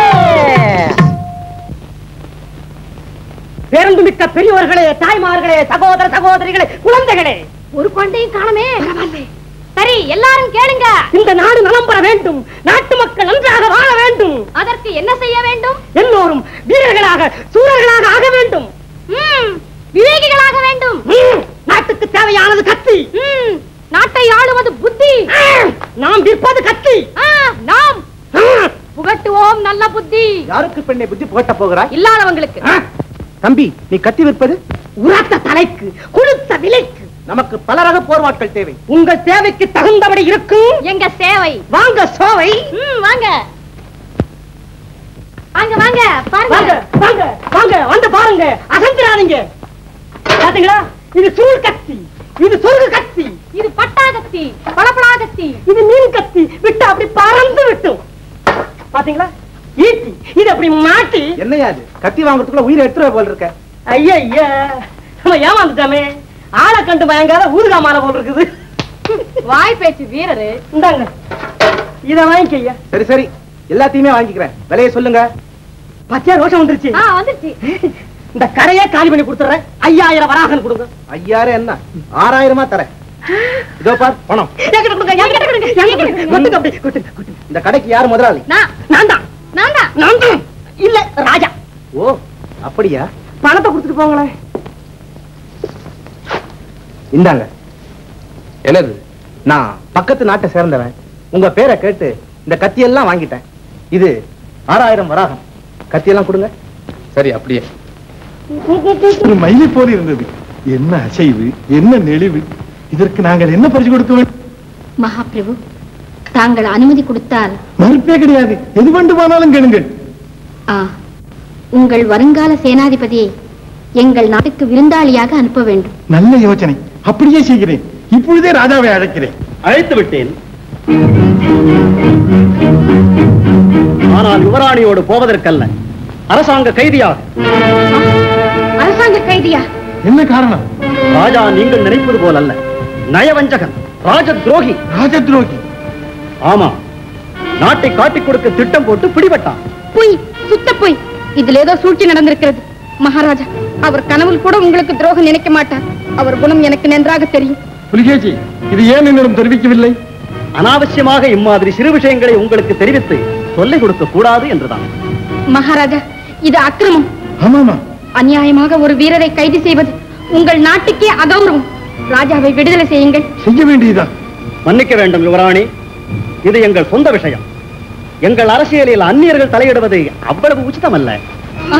பேருந்து மிக்க பெரியவர்களே தாய்மார்களே சகோதர சகோதரிகளே குழந்தைகளே ஒரு குழந்தையும் காணுமே சரி எல்லாரும் கேளுங்க இந்த நாடு நலம் பெற வேண்டும் நாட்டு மக்கள் நன்றாக வாழ வேண்டும் அதற்கு என்ன செய்ய வேண்டும் எல்லோரும் வீரர்களாக சூரர்களாக ஆக வேண்டும் ம், விவேகிகளாக வேண்டும் ம், நாட்டுக்கு தேவையானது கத்தி ம், நாட்டை ஆளுவது புத்தி ஆ, நாம் விற்பது கத்தி ஆ, நாம் ஆ, புகட்டுவோம் நல்ல புத்தி யாருக்கு பெண்ணை புத்தி புகட்ட போகிறாய் இல்லாதவங்களுக்கு ஆ, தம்பி நீ கத்தி விற்பது உரத்த தலைக்கு கொடுத்த விலைக்கு நமக்கு பல ரக போர்வாட்கள் தேவை உங்கள் தேவைக்கு தகுந்தபடி இருக்கும் எங்க சேவை வாங்க சோவை ம், வாங்க வாங்க வாங்க வாங்க பாருங்க வாங்க வாங்க வந்து பாருங்க அசந்திராதீங்க பாத்தீங்களா இது சூழ் கத்தி இது சொருகு கத்தி இது பட்டாகத்தி பளபளாகத்தி இது மீன் கத்தி விட்டு அப்படி பறந்து விட்டும் பாத்தீங்களா ஈட்டி இது அப்படி மாட்டி என்னையா அது கத்தி வாங்குறதுக்குள்ள உயிரை எடுத்துருவ போல இருக்க ஐயா ஐயா நம்ம ஏமாந்துட்டோமே ஆளை கண்டு பயங்காத ஊதுகா மாலை போல் இருக்குது வாய் பேச்சு வீரரு இந்தாங்க இத வாங்கிக்க ஐயா சரி சரி எல்லாத்தையுமே வாங்கிக்கிறேன் விலையை சொல்லுங்க பச்சை ரோஷம் வந்துருச்சு ஆ வந்துருச்சு இந்த கரையே காலி பண்ணி கொடுத்துறேன் ஐயாயிரம் வராகன் கொடுங்க ஐயாயிரம் என்ன ஆறாயிரமா தரேன் இதோ பார் பணம் என்கிட்ட கொடுங்க என்கிட்ட கொடுங்க என்கிட்ட கொடுங்க. கொட்டுங்க அப்படி கொட்டுங்க கொட்டுங்க இந்த கடைக்கு யார் முதலாளி நான் நான் தான் நான் தான் நான் தான் இல்ல ராஜா ஓ அப்படியா பணத்தை கொடுத்துட்டு போங்களேன் இந்தாங்க என்னது நான் பக்கத்து நாட்டை சேர்ந்தவன் உங்க பேரை கேட்டு இந்த கத்தியெல்லாம் வாங்கிட்டேன் இது ஆறாயிரம் வராகம் கத்தியெல்லாம் கொடுங்க சரி அப்படியே ஒரு மயிலை போல் இருந்தது என்ன அசைவு என்ன நெளிவு இதற்கு நாங்கள் என்ன பரிசு கொடுக்க வேண்டும் மகாபிரபு தாங்கள் அனுமதி கொடுத்தால் மறுப்பே கிடையாது எது வேண்டுமானாலும் கேளுங்கள் ஆ உங்கள் வருங்கால சேனாதிபதியை எங்கள் நாட்டுக்கு விருந்தாளியாக அனுப்ப வேண்டும் நல்ல யோசனை அப்படியே செய்கிறேன் இப்பொழுதே ராஜாவை அழைக்கிறேன் அழைத்து விட்டேன் ஆனால் யுவராணியோடு போவதற்கல்ல அரசாங்க கைதியாக அரசாங்க கைதியா என்ன காரணம் ராஜா நீங்கள் நினைப்பது போல் அல்ல நயவஞ்சகன் ராஜ துரோகி ராஜ துரோகி ஆமா நாட்டை காட்டிக் கொடுக்க திட்டம் போட்டு பிடிபட்டான் பொய் சுத்த பொய் இதுல ஏதோ சூழ்ச்சி நடந்திருக்கிறது மகாராஜா அவர் கனவில் கூட உங்களுக்கு துரோகம் நினைக்க மாட்டார் அவர் குணம் எனக்கு நன்றாக தெரியும் புலிகேசி இது ஏன் என்னிடம் தெரிவிக்கவில்லை அனாவசியமாக இம்மாதிரி சிறு விஷயங்களை உங்களுக்கு தெரிவித்து சொல்லிக் கொடுக்க கூடாது என்றுதான் மகாராஜா இது அக்கிரமம் ஆமாமா அநியாயமாக ஒரு வீரரை கைது செய்வது உங்கள் நாட்டுக்கே அகௌரவம் ராஜாவை விடுதலை செய்யுங்கள் செய்ய வேண்டியதுதான் மன்னிக்க வேண்டும் யுவராணி இது எங்கள் சொந்த விஷயம் எங்கள் அரசியலில் அந்நியர்கள் தலையிடுவது அவ்வளவு உச்சிதமல்ல ஆ,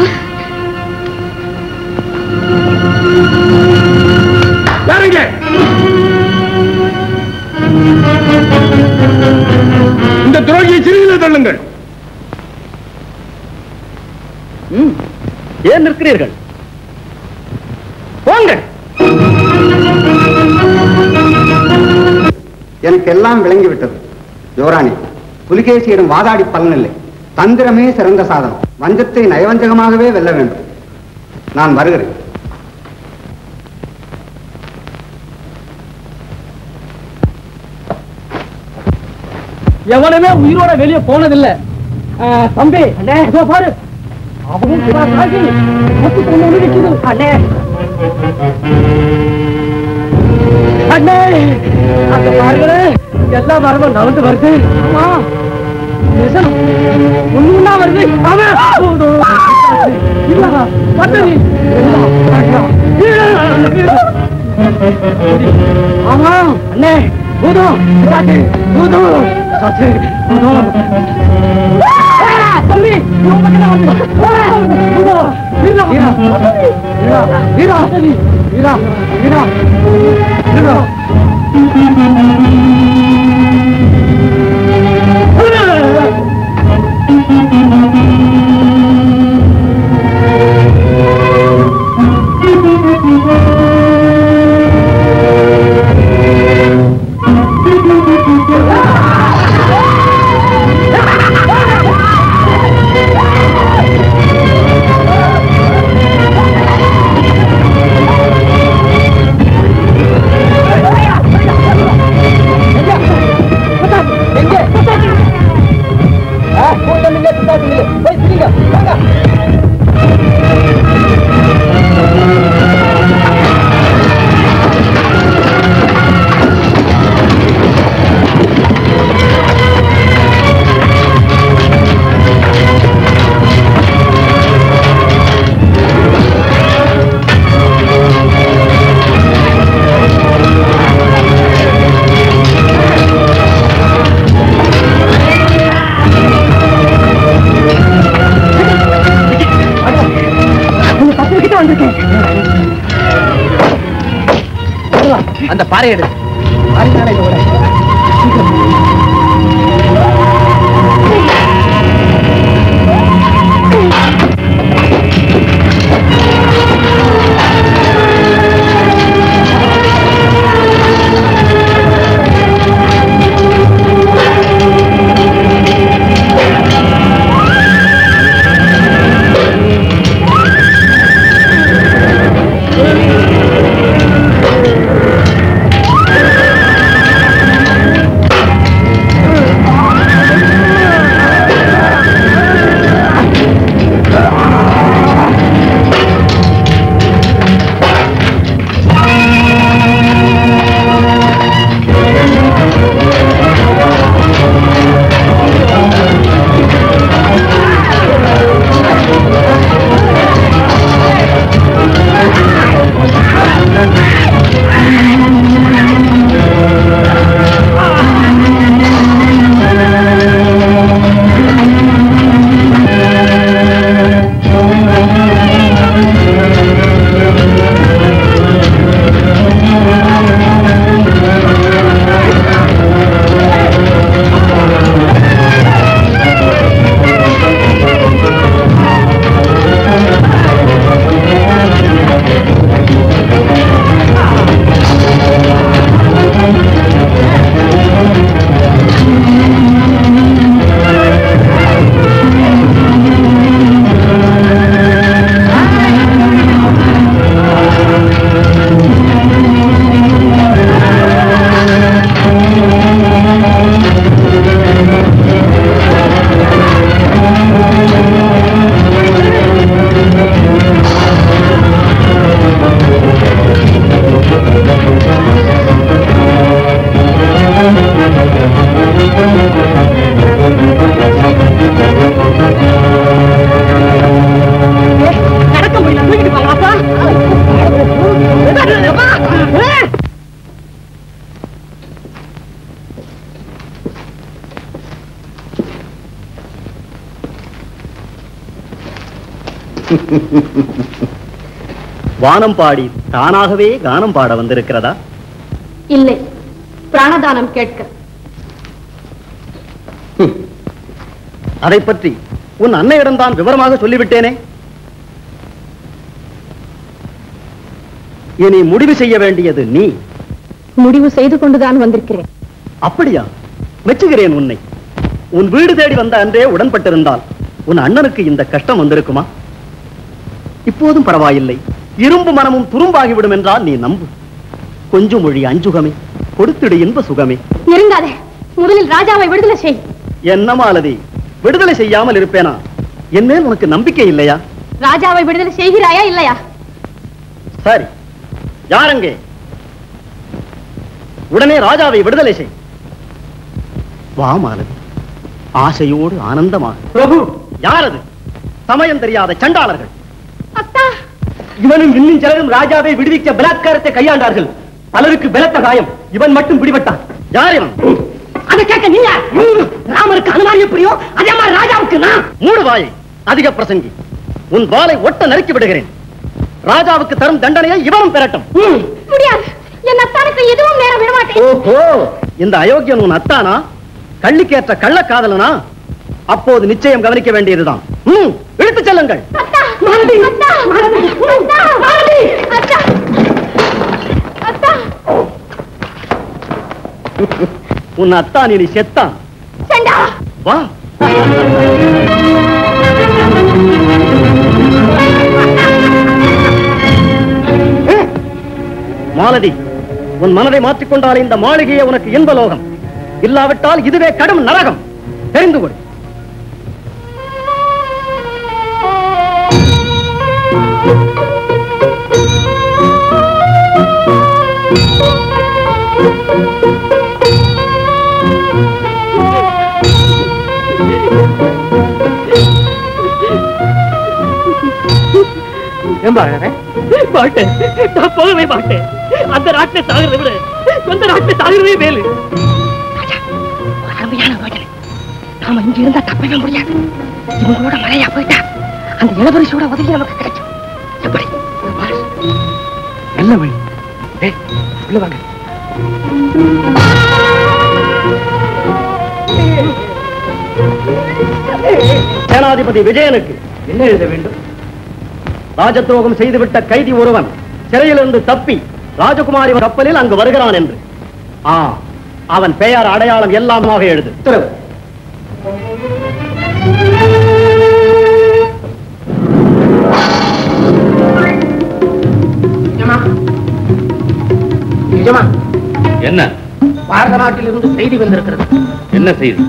யாருங்க இந்த துரோகியை சிறுகில தள்ளுங்கள் ம், ஏன் நிற்கிறீர்கள் போங்க எனக்கு எல்லாம் விளங்கிவிட்டது யுவராணி புலிகேசியிடம் வாதாடி பலனில்லை தந்திரமே சிறந்த சாதனம் வஞ்சத்தை நயவஞ்சகமாகவே வெல்ல வேண்டும் நான் வருகிறேன் எவனுமே உயிரோட வெளியே போனதில்ல ஆ, தம்பி அண்ணே இதோ பாரு அவனும் சிவா சாகி மொத்து கொண்டு வந்து நிக்குது. அண்ணே அண்ணே அங்க பாருங்க எல்லா மரமும் நவந்து வருது ஆமா நிசம் ஒண்ணுன்னா வருது அவன் இல்ல வந்தது ஆமா அண்ணே பூதம் சாத்து பூதம் சாத்து பூதம் தம்பி இவன் பக்கத்துல வந்து. பூதம் வீரா வீரா வீரா வீரா வீரா வீரா ஆ பாறை எடு பாறைதானே இதோட சீக்கிரம் நடக்க முடியல தூக்கிட்டு போங்க அப்பா அப்பா வானம் பாடி தானாகவே கானம் பாட வந்திருக்கிறதா இல்லை பிராணதானம் கேட்க அதை பற்றி உன் அன்னையிடம்தான் விவரமாக சொல்லிவிட்டேனே இனி முடிவு செய்ய வேண்டியது நீ முடிவு செய்து கொண்டுதான் வந்திருக்கிறேன் அப்படியா மெச்சுகிறேன் உன்னை உன் வீடு தேடி வந்த அன்றே உடன்பட்டிருந்தால் உன் அண்ணனுக்கு இந்த கஷ்டம் வந்திருக்குமா இப்போதும் பரவாயில்லை இரும்பு மனமும் துரும்பாகிவிடும் என்றால் நீ நம்பு கொஞ்சம் மொழி அஞ்சுகமே கொடுத்திடு இன்ப சுகமே நெருங்காதே முதலில் ராஜாவை விடுதலை செய் என்ன மாலதி விடுதலை செய்யாமல் இருப்பேனா என் மேல் உனக்கு நம்பிக்கை இல்லையா ராஜாவை விடுதலை செய்கிறாயா இல்லையா சரி யாரங்கே உடனே ராஜாவை விடுதலை செய் வா மாலதி ஆசையோடு ஆனந்தமாக பிரபு யார் அது சமயம் தெரியாத சண்டாளர்கள் அத்தா இவனும் இன்னும் சிலரும் ராஜாவை விடுவிக்க பலாத்காரத்தை கையாண்டார்கள் பலருக்கு பலத்த காயம் இவன் மட்டும் பிடிபட்டான் யார் இவன் அதை கேட்க நீ யார்? ராமருக்கு அனுமாரி எப்படியோ அதே மாதிரி ராஜாவுக்கு நான் மூடு வாயை அதிக பிரசங்கி உன் வாளை ஒட்ட நறுக்கி விடுகிறேன் ராஜாவுக்கு தரும் தண்டனையை இவனும் பெறட்டும் முடியாது என் அத்தானுக்கு எதுவும் நேரம் விட மாட்டேன் ஓஹோ இந்த அயோக்கியன் உன் அத்தானா கள்ளிக்கேற்ற கள்ளக்காதலனா அப்போது நிச்சயம் கவனிக்க வேண்டியதுதான் ம், இழுத்துச் செல்லுங்கள் அத்தா மாலதி அத்தா மாலதி அத்தா மாலதி அத்தா அத்தா உன் அத்தான் இனி செத்தான் செண்டா வா மாலதி உன் மனதை மாற்றிக்கொண்டால் இந்த மாளிகையே உனக்கு இன்பலோகம் இல்லாவிட்டால் இதுவே கடும் நரகம் தெரிந்து கொள் மாட்டேன் நான் போகவே மாட்டேன் அந்த நாட்டை சாகிறத விட சொந்த நாட்டை சாகிறதே மேலு அருமையான யோசனை நாம இங்க இருந்தா தப்பவே முடியாது இவங்களோட மழையா போயிட்டா அந்த இளவரசியோட உதவி நமக்கு கிடைக்கும் எப்படி நல்ல வழி ஏய் உள்ள வாங்க சேனாதிபதி விஜயனுக்கு என்ன எழுத வேண்டும் ராஜத்ரோகம் செய்துவிட்ட கைதி ஒருவன் சிறையிலிருந்து தப்பி ராஜகுமாரி கப்பலில் அங்கு வருகிறான் என்று ஆ அவன் பெயர் அடையாளம் எல்லாமாக எழுது உத்தரவு நிஜமா என்ன பாரத நாட்டிலிருந்து செய்தி வந்திருக்கிறது என்ன செய்தி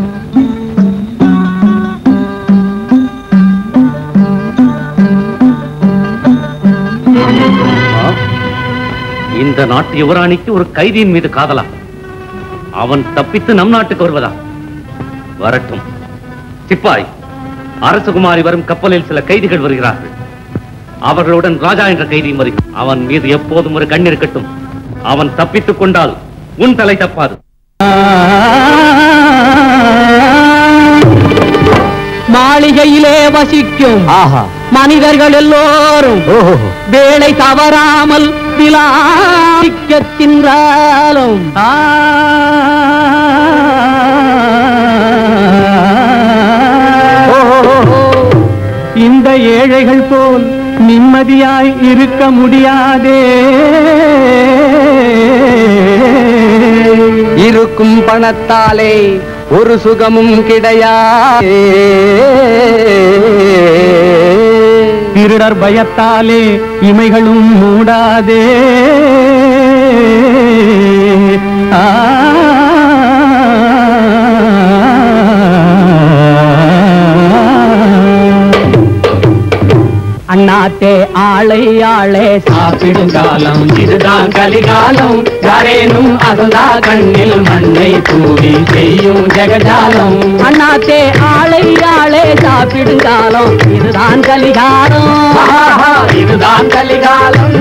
ஆ? இந்த நாட்டு யுவராணிக்கு ஒரு கைதியின் மீது காதலா அவன் தப்பித்து நம் நாட்டுக்கு வருவதா வரட்டும் சிப்பாய் அரசகுமாரி வரும் கப்பலில் சில கைதிகள் வருகிறார்கள் அவர்களுடன் ராஜா என்ற கைதியும் வருகிறான் அவன் மீது எப்போதும் ஒரு கண் இருக்கட்டும் அவன் தப்பித்துக் கொண்டால் உன் தலை தப்பாது மாளிகையிலே வசிக்கும் மனிதர்கள் எல்லோரும் வேலை தவறாமல் விலாசிக்க தின்றாலும் இந்த ஏழைகள் போல் நிம்மதியாய் இருக்க முடியாதே இருக்கும் பணத்தாலே ஒரு சுகமும் கிடையாது திருடர் பயத்தாலே இமைகளும் மூடாதே ஆ அண்ணாத்தே ஆளை ஆளே சாப்பிடும் காலம் இதுதான் கலிகாலம் யாரேனும் அகந்தா கண்ணில் மண்ணை தூவி செய்யும் ஜெகஜாலம் அண்ணாத்தே ஆளை ஆளே சாப்பிடும் காலம் இதுதான் கலிகாலம் இதுதான் கலிகாலம்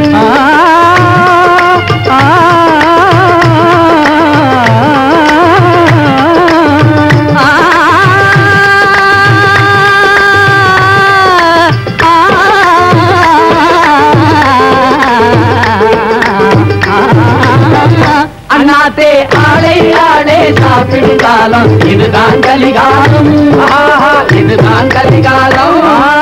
அண்ணாத்தே ஆளை ஆளே சாப்பிடும் காலம் இதுதான் கலிகாலம் ஆஹா, இதுதான் கலிகாலம்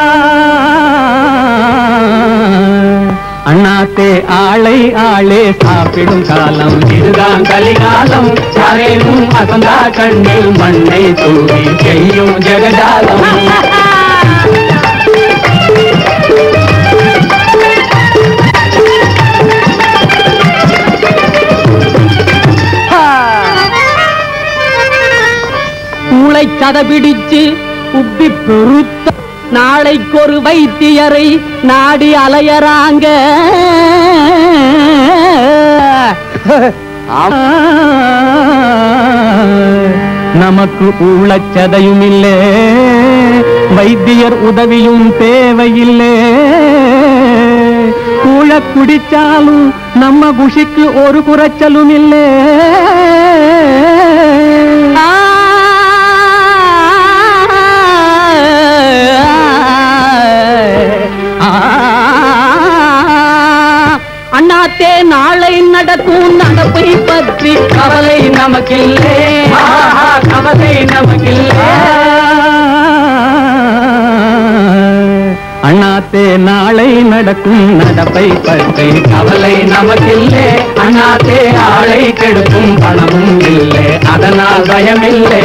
அண்ணாத்தே ஆளை ஆளே சாப்பிடும் காலம் இதுதான் கலிகாலம் யாரேனும் அசந்தா கண்ணில் மண்ணை தூவி செய்யும் ஜெகஜாலம் மூளை சதபிடிச்சு உப்பி பெருத்த நாளைக்கு ஒரு வைத்தியரை நாடி அலையறாங்க நமக்கு ஊழச்சதையும் இல்லே வைத்தியர் உதவியும் தேவையில்லை கூழ குடிச்சாலும் நம்ம குஷிக்கு ஒரு குறைச்சலும் இல்லை அண்ணாத்தே நாளை நடக்கும் நடப்பை பற்றி கவலை நமக்கில்லே ஆஹா, கவலை நமக்கில்லே அண்ணாத்தே நாளை நடக்கும் நடப்பை பற்றி கவலை நமக்கில்லே அண்ணாத்தே ஆளை கெடுக்கும் பணமும் இல்லை அதனால் பயமில்லை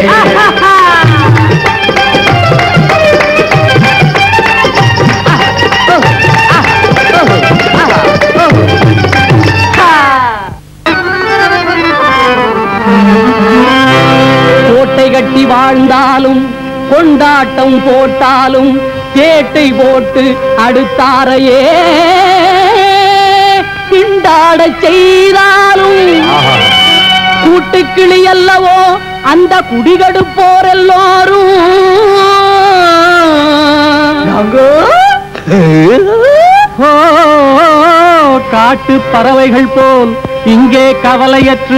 கோட்டை கட்டி வாழ்ந்தாலும் கொண்டாட்டம் போட்டாலும் சேட்டை போட்டு அடுத்தாரையே திண்டாட செய்தாலும் கூட்டுக்கிளி அல்லவோ அந்த குடிகடுப்போர் எல்லோரும் ஓ, காட்டு பறவைகள் போல் இங்கே கவலையற்று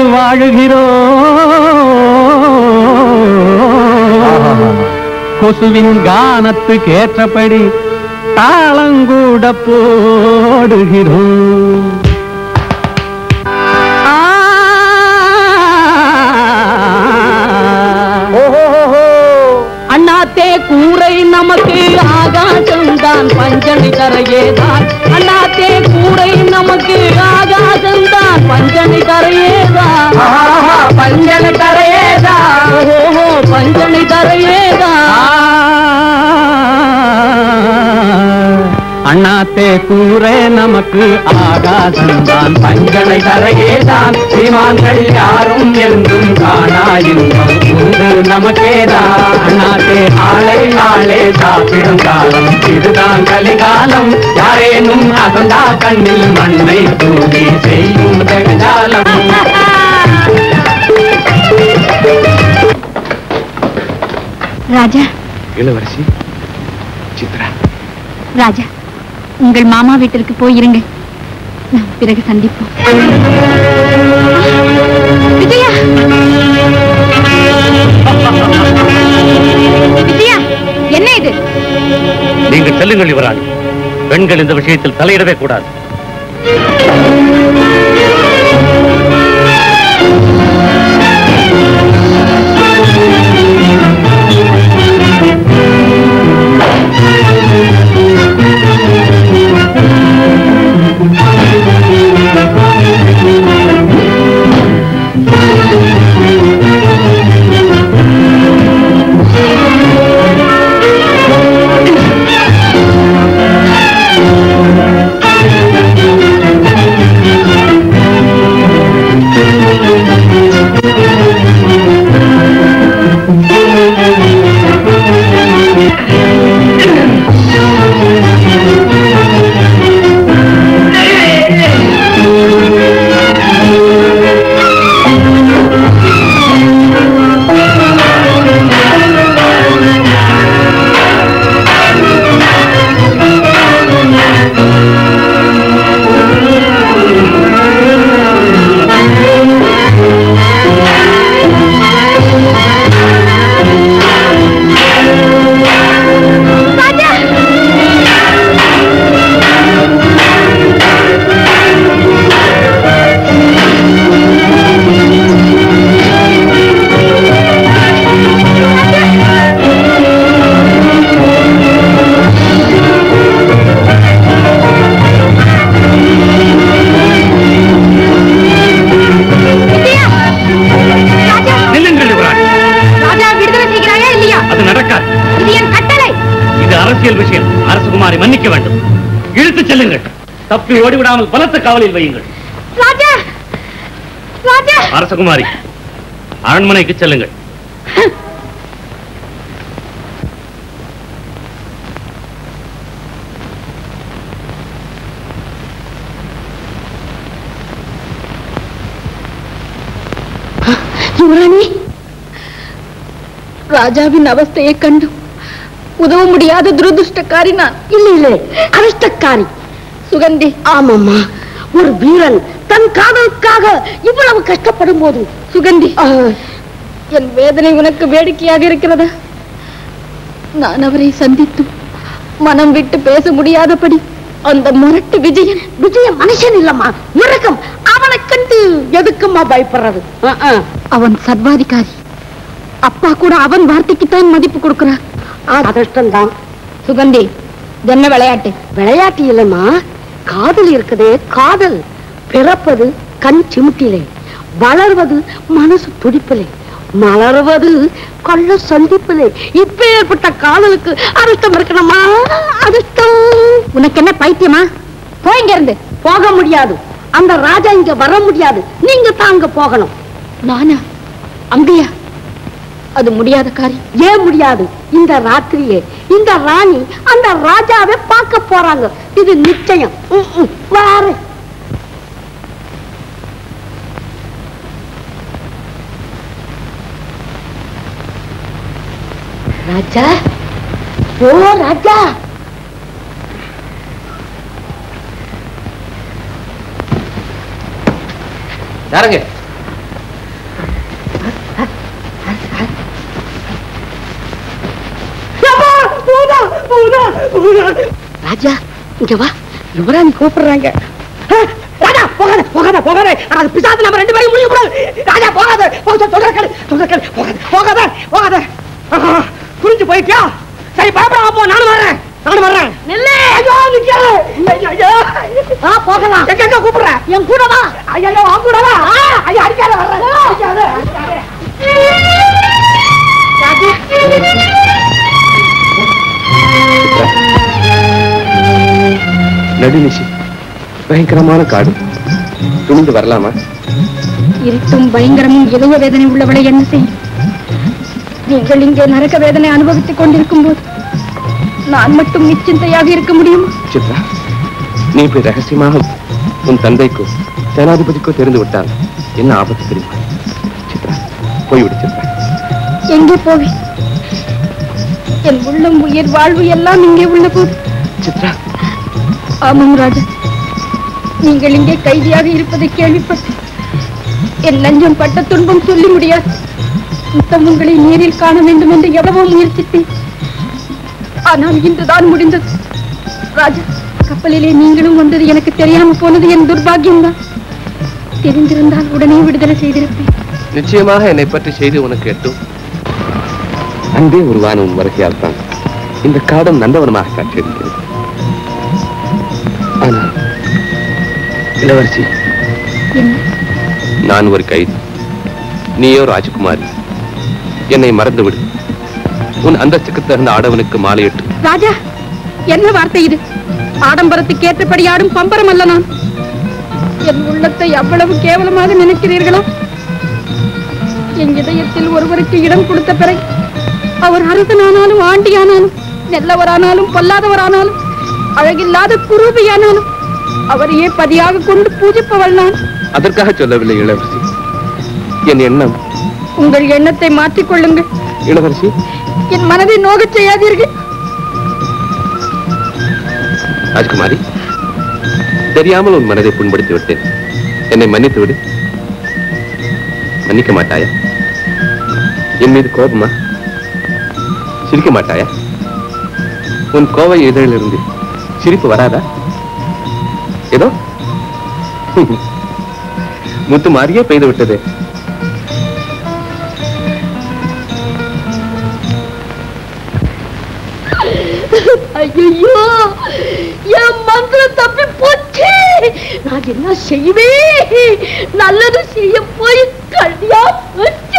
வாழுகிறோம் கொசுவின் கானத்துக்கு ஏற்றபடி தாளங்கூட போடுகிறோம் ஆ அண்ணாத்தே கூரை நமக்கு ஆகாசம்தான் பஞ்சனை தரையேதான் அண்ணாத்தே கூரை நமக்கு ஆகாசம்தான் பஞ்சனை தரையேதான் பஞ்சனை தரையேதான் ஓஹோ பஞ்சனை தரையேதான் அண்ணாத்தே கூரை நமக்கு ஆகாசம்தான் பஞ்சனை தரையேதான் சீமான்கள் யாரும் என்றும் காணா இன்பம் உண்டு நமக்கேதான் அண்ணாத்தே ஆளை ஆளே சாப்பிடும் காலம் இதுதான் கலிகாலம் யாரேனும் அசந்தா கண்ணில் மண்ணை தூவி செய்யும் ஜெகஜாலம் ராஜா இளவரசி சித்ரா ராஜா உங்கள் மாமா வீட்டிற்கு போயிருங்க நாம் பிறகு சந்திப்போம் விஜயா விஜயா என்ன இது நீங்கள் செல்லுங்கள் யுவராணி பெண்கள் இந்த விஷயத்தில் தலையிடவே கூடாது நில்லுங்கள் யுவராணி ராஜா விடுதலை செய்கிறாயா இல்லையா அது நடக்காது இது என் கட்டளை இது அரசியல் விஷயம் அரசகுமாரி மன்னிக்க வேண்டும் இழுத்துச் செல்லுங்கள் தப்பி ஓடிவிடாமல் பலத்த காவலில் வையுங்கள் ராஜா ராஜா அரசகுமாரி அரண்மனைக்கு செல்லுங்கள் யுவராணி ராஜாவின் அவஸ்தையை கண்டு உதவ முடியாத துரதிருஷ்டக்காரி நான் இல்ல இல்ல அதிர்ஷ்டக்காரி சுகந்தி ஆமாம்மா ஒரு வீரன் தன் காதலுக்காக இவ்வளவு கஷ்டப்படும் போது சுகந்தி என் வேதனை உனக்கு வேடிக்கையாக இருக்கிறதா நான் அவரை சந்தித்தும் மனம் விட்டு பேச முடியாதபடி அந்த முரட்டு விஜயன் விஜயன் மனுஷன் இல்லம்மா மிருகம் அவனை கண்டு எதுக்கும்மா பயப்படுறது அஹ், அஹ். அவன் சர்வாதிகாரி அப்பா கூட அவன் வார்த்தைக்குத்தான் மதிப்பு கொடுக்கிறார் அதிர்ஷ்டம்தான் சுகந்தி இது என்ன விளையாட்டு விளையாட்டு இல்லம்மா காதல் இருக்குதே காதல் பிறப்பது கண் சிமிட்டிலே வளர்வது மனசு துடிப்பிலே மலர்வது கொள்ள சந்திப்பிலே இப்ப ஏற்பட்ட காதலுக்கு அதிர்ஷ்டம் இருக்கணுமா அதிர்ஷ்டம் உனக்கு என்ன பைத்தியமா போய்ங்க இருந்து போக முடியாது அந்த ராஜா இங்க வர முடியாது நீங்க தான் அங்க போகணும் நானா அங்கேயா அது முடியாத காரியம் ஏன் முடியாது இந்த ராத்திரியே இந்த ராணி அந்த ராஜாவை பார்க்க போறாங்க இது நிச்சயம் ம், ம், வாரு ராஜா ஓ ராஜா யாருங்க ராஜா இங்க வா யுவராணி கூப்பிடுறாங்க ஆ, ராஜா போகாத போகாத போகாத அது பிசாசு நம்ம ரெண்டு பேரும் முடிய கூடாது ராஜா போகாத போக சொல்ற கேளு சொல்ற கேளு போகாத போகாத போகாத ஆஹா, புரிஞ்சு போயிட்டு நிக்கியா சரி பயப்படாம போ நானும் வர்றேன் நானும் வர்றேன் நில்லு ஐயோ நிக்காத ஐயோ ஐயோ வா போகலாம் எங்க எங்க கூப்பிடுற என் கூட வா ஐயோ அவன் கூட வா ஐயோ அடிக்காத வர்றேன் அடிக்காத அடிக்காத. ராஜா நடுநிசி பயங்கரமான காடு துணிந்து வரலாமா இருட்டும் பயங்கரமும் இதய வேதனை உள்ளவளை என்ன செய்யும் நீங்கள் இங்கே நரக வேதனை அனுபவித்துக் கொண்டிருக்கும் போது நான் மட்டும் நிச்சிந்தையாக இருக்க முடியுமா சித்ரா நீ இப்படி ரகசியமாக உன் தந்தைக்கோ சேனாதிபதிக்கோ தெரிந்து விட்டால் என்ன ஆபத்து தெரியுமா சித்ரா போய்விடு சித்ரா எங்கே போவேன் என் உள்ளம் உயிர் வாழ்வு எல்லாம் இங்கே உள்ள போது சித்ரா ஆமாம் ராஜா நீங்கள் இங்கே கைதியாக இருப்பதை கேள்விப்பட்டு என் நஞ்சம் பட்ட துன்பம் சொல்லி முடியாது முத்தம் உங்களை நேரில் காண வேண்டும் என்று எவ்வளவோ முயற்சித்தேன் ஆனால் இன்றுதான் முடிந்தது ராஜா கப்பலிலே நீங்களும் வந்தது எனக்கு தெரியாம போனது என் துர்பாகியம்தான் தெரிந்திருந்தால் உடனே விடுதலை செய்திருப்பேன் நிச்சயமாக என்னை பற்றி செய்தி உனக்கு எட்டும் அன்பே உருவான உன் வருகையால் தான் இந்த காடம் நந்தவனமாக காட்சியளிக்கிறது ஆனால் இளவரசி என்ன நான் ஒரு கைதி நீயோ ராஜகுமாரி என்னை மறந்துவிடு உன் அந்தஸ்துக்கு தகுந்த ஆடவனுக்கு மாலையிட்டு ராஜா என்ன வார்த்தை இது ஆடம்பரத்துக்கு ஏற்றபடி ஆடும் பம்பரம் அல்ல நான் என் உள்ளத்தை அவ்வளவு கேவலமாக நினைக்கிறீர்களா என் இதயத்தில் ஒருவருக்கு இடம் கொடுத்த பிறகு அவர் அரசனானாலும் ஆண்டியானாலும் நல்லவரானாலும் பொல்லாதவரானாலும் அழகில்லாத குரூபியானாலும் அவரையே பதியாக கொண்டு பூஜிப்பவள் நான் அதற்காக சொல்லவில்லை இளவரசி என் எண்ணம் உங்கள் எண்ணத்தை மாற்றிக் கொள்ளுங்கள் இளவரசி என் மனதை நோகச் செய்யாதீர்கள் ராஜகுமாரி தெரியாமல் உன் மனதை புண்படுத்தி விட்டேன் என்னை மன்னித்து விடு மன்னிக்க மாட்டாயா என் மீது கோபமா சிரிக்க மாட்டாயா உன் கோவை இதழிலிருந்து சிரிப்பு வராதா ஏதோ முத்து மாறியே பெய்து விட்டது ஐயோ என் மந்திரம் தப்பி போச்சு நான் என்ன செய்வேன் நல்லது செய்ய போய் கல்வியா போச்சு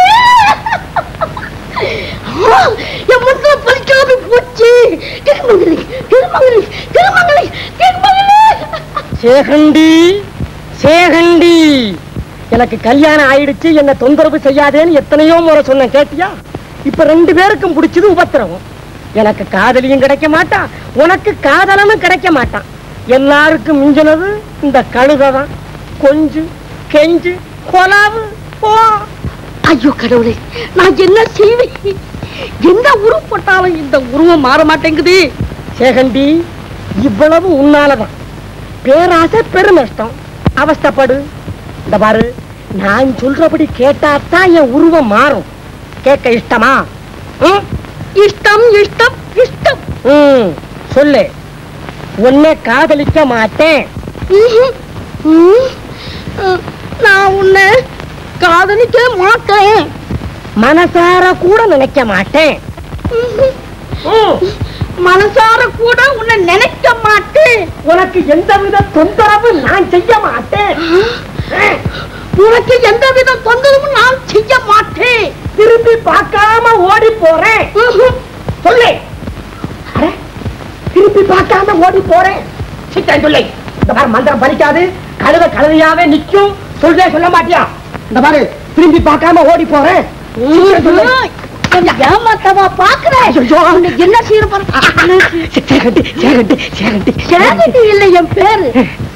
ஆ, என் மந்திரம் பலிக்காம போச்சு திருமங்கலி திருமங்கலி திருமங்கலி திருமங்கலி சேகண்டி சேகண்டி எனக்கு கல்யாணம் ஆயிடுச்சு என்ன தொந்தரவு செய்யாதேன்னு எத்தனையோ முறை சொன்னேன் கேட்டியா இப்ப ரெண்டு பேருக்கும் பிடிச்சது உபத்திரவம் எனக்கு காதலியும் கிடைக்க மாட்டான் உனக்கு காதலனும் கிடைக்க மாட்டான் எல்லாருக்கும் மிஞ்சினது இந்த கழுதை தான் கொஞ்சு கெஞ்சு கொலாவு போ ஐயோ கடவுளே நான் என்ன செய்வேன் என்ன உருவம் போட்டாலும் இந்த உருவம் மாற மாட்டேங்குது சேகண்டி இவ்வளவு உன்னாலதான் பேராசை பெருநஷ்டம் அவஸ்தைப்படு இந்த பாரு நான் சொல்றபடி கேட்டாத்தான் என் உருவம் மாறும் கேட்க இஷ்டமா ம்? இஷ்டம் இஷ்டம் இஷ்டம் ம், சொல்லு உன்னை காதலிக்க மாட்டேன் ம்ஹும். ம். அஹ், நான் உன்னை காதலிக்க மாட்டேன் மனசார கூட நினைக்க மாட்டேன் ம்ஹும். ம், மனசார கூட உன்னை நினைக்க மாட்டேன் உனக்கு எந்தவித தொந்தரவு நான் செய்ய மாட்டேன் உனக்கு எந்தவித தொந்தரவும் நான் செய்ய மாட்டேன் திரும்பி பார்க்காம ஓடி போறேன் ம்ஹும். சொல்லு அட, திருப்பி பார்க்காம ஓடி போறேன் சித்தன் சொல்லு இந்த மாதிரி மந்திரம் பலிக்காது கழுத கழுதையாவே நிக்கும் சொல்றே சொல்ல மாட்டியா இந்த மாதிரி திரும்பி பார்க்காம ஓடி போறேன் சீக்கிரம் சொல்லு. கொஞ்சம் ஏமாத்தவா பாக்குறேன் ஐயோ. உன்னை என்ன செய்ய போறேன் சேகண்டி சேகண்டி சேகண்டி சேகட்டி இல்லை என் பேரு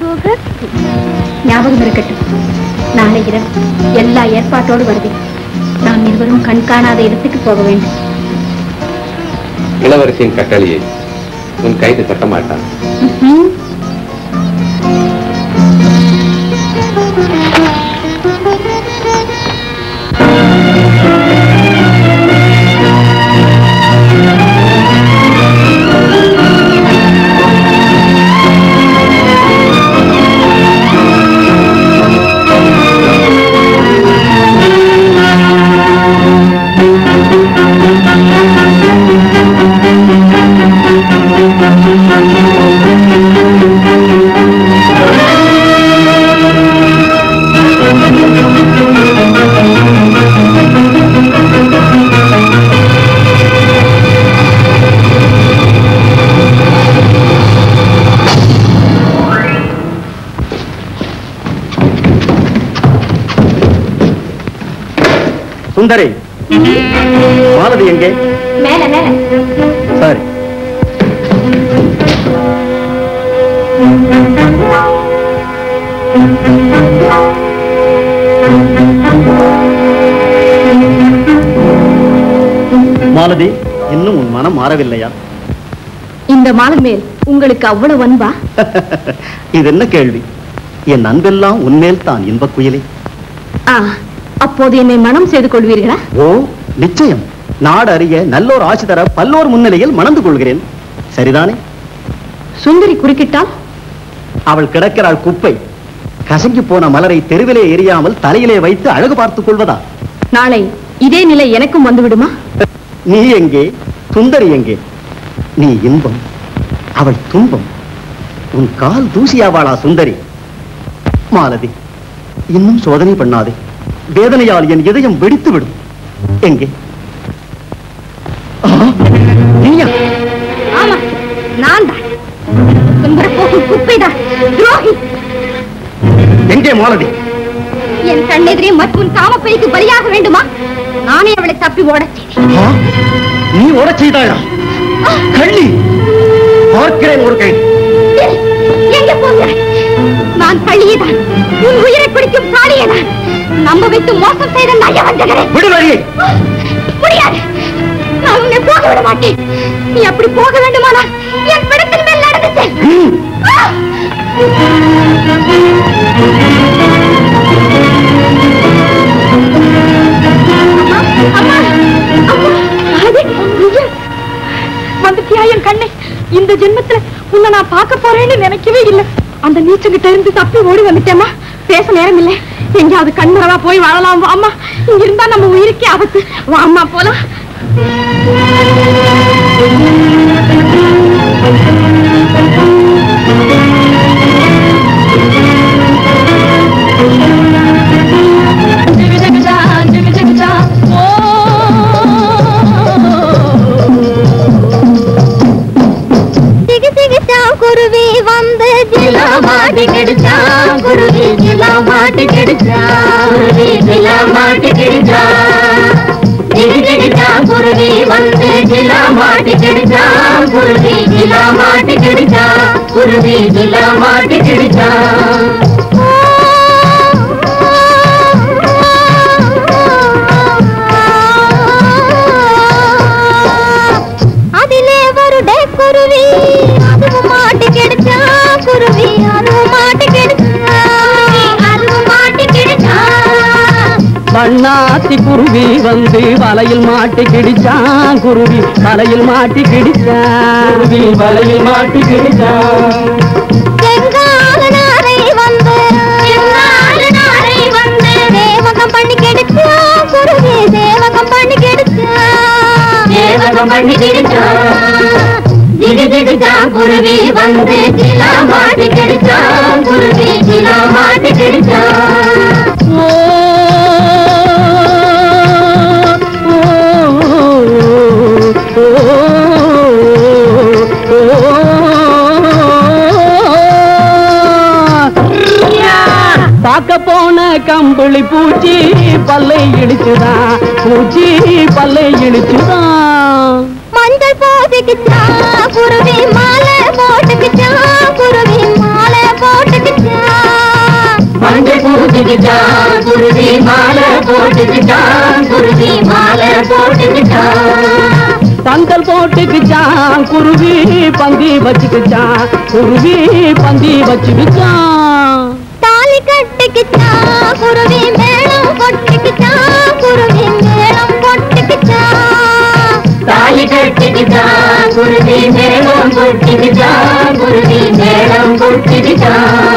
ஞாபகம் இருக்கட்டும் நாளை இரவு எல்லா ஏற்பாட்டோடு வருவேன் நாம் இருவரும் கண் காணாத இடத்துக்கு போக வேண்டும் இளவரசியின் கட்டளையை உன் கைது தட்ட மாட்டான் ம்ஹும். Thank you. சுந்தரி மாலதி எங்கே மேல மேல சரி மாலதி இன்னும் உன் மனம் மாறவில்லையா இந்த மாலை மேல் உங்களுக்கு அவ்வளவு அன்பா இது என்ன கேள்வி என் அன்பெல்லாம் உன்மேல் தான் இன்பக் குயிலே ஆ அப்போது என்னை மனம் செய்து கொள்வீர்களா ஓ நிச்சயம் நாடு அறிய நல்லோர் ஆட்சி தர பல்லோர் முன்னிலையில் மணந்து கொள்கிறேன் சரிதானே சுந்தரி குறுக்கிட்டால் அவள் கிடக்கிறாள் குப்பை கசங்கி போன மலரை தெருவிலே எரியாமல் தலையிலே வைத்து அழகு பார்த்துக் கொள்வதா நாளை இதே நிலை எனக்கும் வந்து விடுமா நீ எங்கே சுந்தரி எங்கே நீ இன்பம் அவள் துன்பம் உன் கால் தூசியாவாளா சுந்தரி மாலதி இன்னும் சோதனை பண்ணாதே வேதனையால் என் இதயம் வெடித்து விடும் எங்கே ஆ, நீயா ஆமா நான் தான் சுந்தர போகும் குப்பைதான் துரோகி எங்கே மாலதி என் கண்ணெதிரே மற்றும் காமப்பைக்கு பலியாக வேண்டுமா நானே அவளை தப்பி ஓடச் செய்தேன் ஆ, நீ ஓடச் செய்தாயா கள்ளி பார்க்கிறேன் ஒரு கை இரு, எங்கே போகிறாய் நான் கள்ளியேதான் உன் உயிரை பிடிக்கும் காளியேதான் நம்ப வைத்து மோசம் செய்த நயவஞ்சகரே விடுவழியை முடியாது நான் உன்னை போக விட மாட்டேன் நீ அப்படி போக வேண்டுமானால் என் பிடத்தின் மேல் நடந்து செல் ஆ! அம்மா, அம்மா, அது, ஐயா. வந்துட்டியா என் கண்ணே இந்த ஜென்மத்துல உன்னை நான் பார்க்க போறேன்னு நினைக்கவே இல்லை அந்த நீச்சங்கிட்ட இருந்து தப்பி ஓடி வந்துட்டேம்மா பேச நேரம் இல்லை எங்கேயாவது கண்மரவா போய் வாழலாம் வா அம்மா இங்க இருந்தா நம்ம உயிருக்கே ஆபத்து வா அம்மா போலாம் சிகு சிகுச்சான் குருவி வந்து ஜிலா மாட்டி கெடுச்சான் குருவி ஜிலா மாட்டி கெடுச்சான் குருவி ஜிலா மாட்டி கெடுச்சான் ஜிகு ஜிகுச்சான் குருவி வந்து ஜிலா மாட்டி கெடுச்சான் குருவி ஜிலா மாட்டி கெடுச்சான் குருவி ஜிலா மாட்டி கெடுச்சான் அதிலே வருடே குருவி அதுவும் மாட்டி கெடுச்சா குருவி அதுவும் மாட்டி கெடுச்சா அதுவும் மாட்டி கெடுச்சா வண்ணாத்தி குருவி வந்து வலையில் மாட்டி கிடிச்சான் குருவி வலையில் மாட்டி கிடிச்சான் குருவி வலையில் மாட்டி கிடிச்சான் செங்கால நாரை வந்து செங்கால நாரை வந்து தேவகம் பண்ணி கெடுச்சா குருவி தேவகம் பண்ணி கெடுச்சா தேவகம் பண்ணி கெடுச்சா திடு திடுச்சா குருவி வந்து ஜிலா மாட்டி கெடுச்சா குருவி ஜிலா மாட்டி கெடுச்சா பார்க்க போன கம்பளி பூச்சி பல்லை இடிச்சுதான் பூச்சி பல்லை இடிச்சுதான் மஞ்சள் போட்டுக்கிச்சா குருவி மாலை போட்டுக்கிச்சா குருவி மாலை போட்டுக்கிச்சா மஞ்சள் போட்டுக்கிச்சா குருவி மாலை போட்டுக்கிச்சா குருவி மாலை போட்டுக்கிச்சா பந்தல் போட்டுக்குச்சான் குருவி பந்தி வச்சுக்குச்சான் குருவி பந்தி வச்சுக்குச்சான் தாலி கட்டிக்கிச்சா குருவி மேளம் கொட்டிக்கிச்சா குருவி மேளம் கொட்டிக்கிச்சா தாலி கட்டிக்கிச்சா குருவி மேளம் கொட்டிக்கிச்சா குருவி மேளம் கொட்டிக்கிச்சா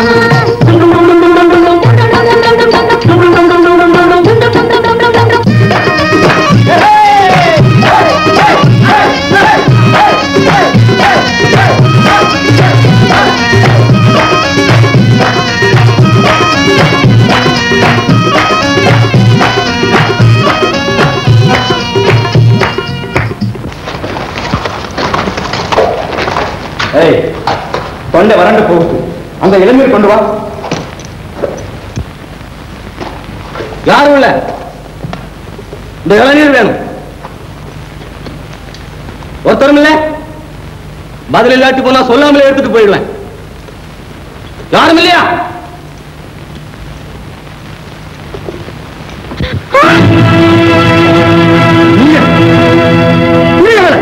ஏய் தொண்டை வறண்டு போகுது அந்த இளநீர் கொண்டு வா யாரும் இல்ல இந்த இளநீர் வேணும் ஒருத்தரும் இல்ல பதில் இல்லாட்டி போனா சொல்லாமலே எடுத்துட்டு போயிடுவேன் யாரும் இல்லையா நீங்க. நீங்க வேற.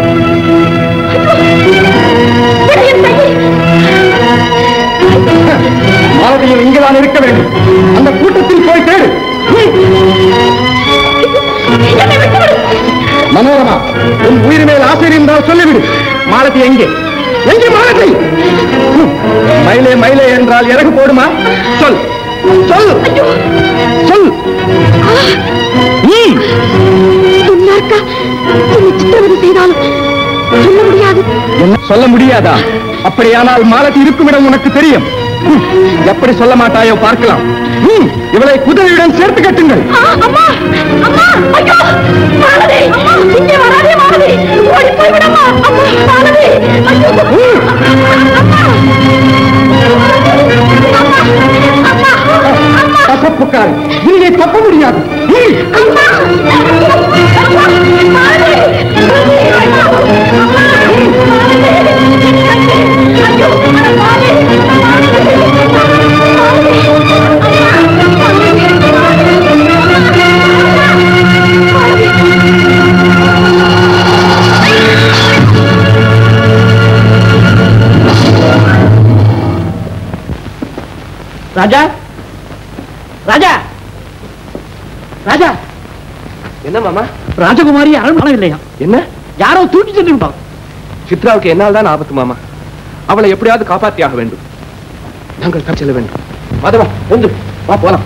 மாலதியும் இங்கதான் இருக்க வேண்டும் அந்த கூட்டத்தில் போய் தேடு மனோரமா உன் உயிர் மேல் ஆசை இருந்தால் சொல்லிவிடு மாலதி எங்கே எங்கே மாலதி ஹம், மயிலே மயிலே என்றால் இறகு போடுமா சொல் சொல் சொல் ம். சொன்னார்க்கா என்னை சித்திரவதை செய்தாலும் சொல்ல முடியாது என்ன சொல்ல முடியாதா அப்படியானால் மாலதி இருக்கும் இடம் உனக்கு தெரியும் ஹம், எப்படி சொல்ல மாட்டாயோ பார்க்கலாம் ஹம், இவளை குதிரையுடன் சேர்த்து கட்டுங்கள் ஆ, அம்மா அம்மா ஐயோ மாலதி அம்மா இங்கே வராதே மாலதி ஓடி போய் விடம்மா அம்மா மாலதி ஐயோ கசப்புக்காரி இங்கே தப்ப முடியாது ஹம். ராஜா ராஜா ராஜா என்ன மாமா ராஜகுமாரி அரண்மனை இல்லையா என்ன யாரோ தூக்கி சென்று விட்டான் சித்ராவுக்கு என்னால் தான் ஆபத்து மாமா அவளை எப்படியாவது காப்பாற்றியாக வேண்டும் நாங்கள் தான் செல்ல வேண்டும் மாதவா வந்து வா போலாம்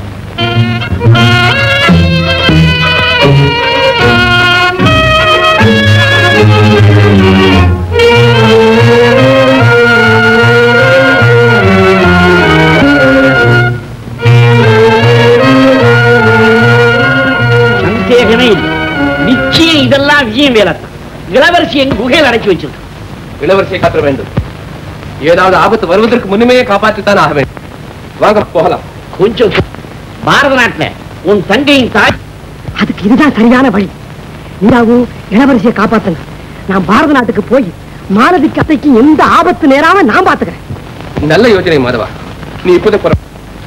சந்தேகமே இல்லை நிச்சயம் இதெல்லாம் விஜயம் வேலைத்தான் இளவரசி எங்க குகையில் அடைச்சி வச்சிருக்கான் இளவரசியை காத்த வேண்டும் ஏதாவது ஆபத்து வருவதற்கு முன்னுமே காப்பாற்றித்தான் ஆக வேண்டும் வாங்க போகலாம் கொஞ்சம் பாரத நாட்டுல உன் தங்கையின் தாய் அதுக்கு இதுதான் சரியான வழி நீராவும் இளவரசியை காப்பாத்துங்க நான் பாரத நாட்டுக்கு போய் மாலதிக்கு அத்தைக்கு எந்த ஆபத்து நேராம நான் பாத்துக்கிறேன் நல்ல யோசனை மாதவா நீ இப்போதே புற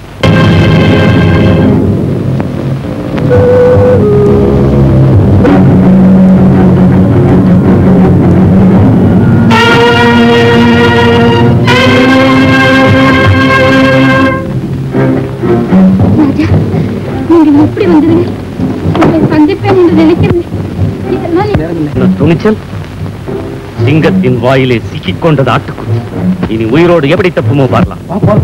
ராஜா நீங்கள் எப்படி வந்ததுங்க உங்களை சந்திப்பேன் என்று நினைக்கிறேன் இதெல்லாம் என்ன துணிச்சல் சிங்கத்தின் வாயிலே சிக்கிக் கொண்டது ஆட்டுக்குட்டி இனி உயிரோடு எப்படி தப்புமோ பாரலாம்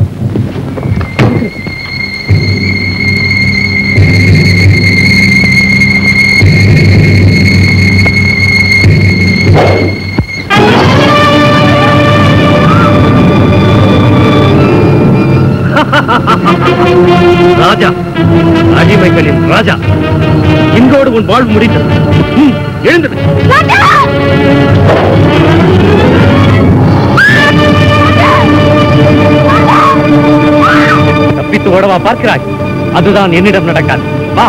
ராஜா அடிமைகளின் ராஜா இன்றோடு உன் வாழ்வு முடிந்தது ம், எழுந்திரு தப்பித்து ஓடவா பார்க்கிறாய் அதுதான் என்னிடம் நடக்காது வா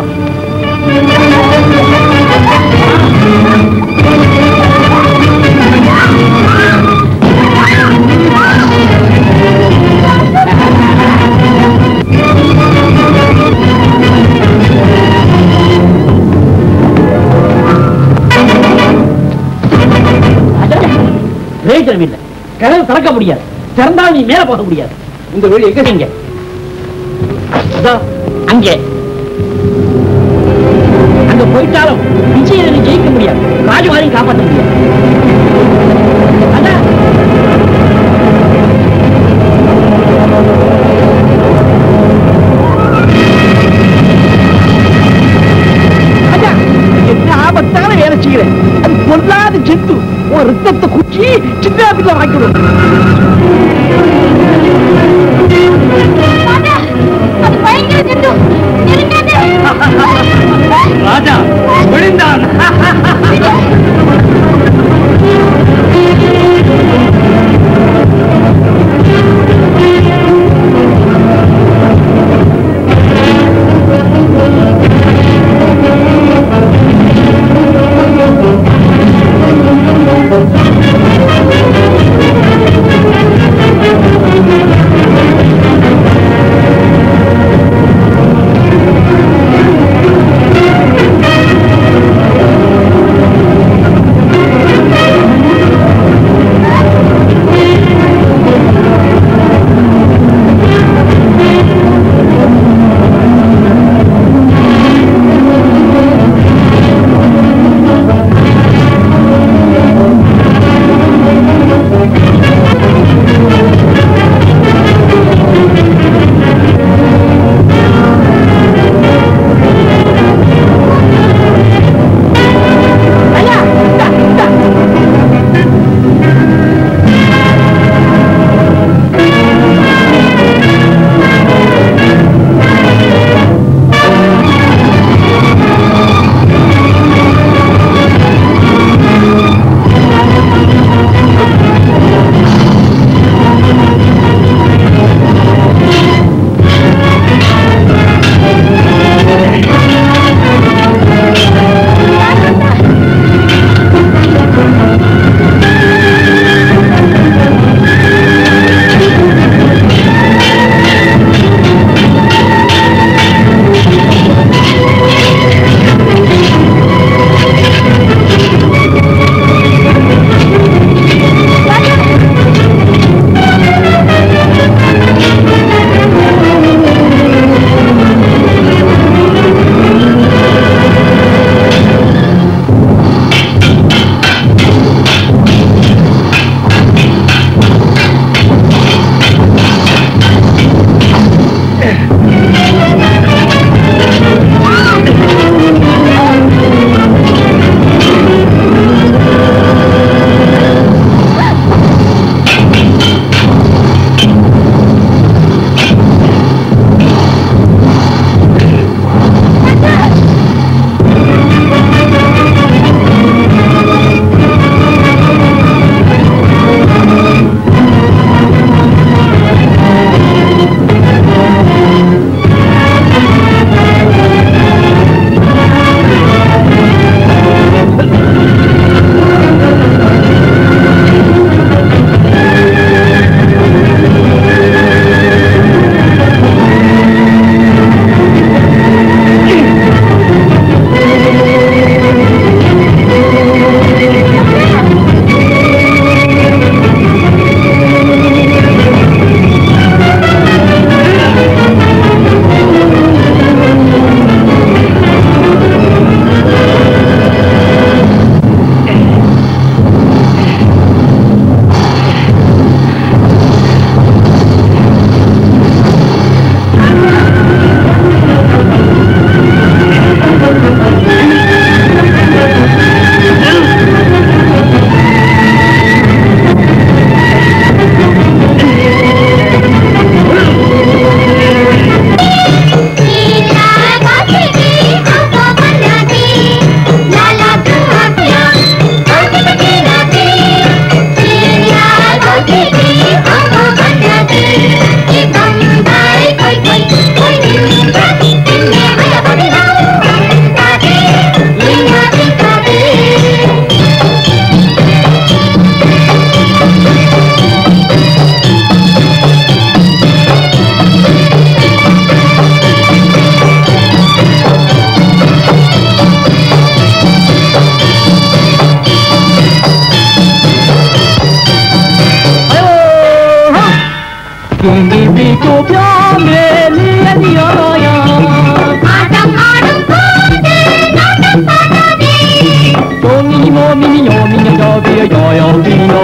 பிரயோஜனம் இல்லை கதவு திறக்க முடியாது திறந்தால் நீ மேல போக முடியாது இந்த வீடு எங்க இங்க அதோ, அங்கே அங்க போயிட்டாலும் விஜயை நீ ஜெயிக்க முடியாது ராஜகுமாரையும் காப்பாற்ற முடியாது அதான் ராஜா, என்ன ஆபத்தான வேலை செய்கிறேன் அது பொல்லாத ஜெத்து உன் ரத்தத்தை குச்சி சின்ன பிள்ளை வாங்கிடும் அது பயங்கர ஜந்து நெருங்காதே ராஜா விழுந்தான்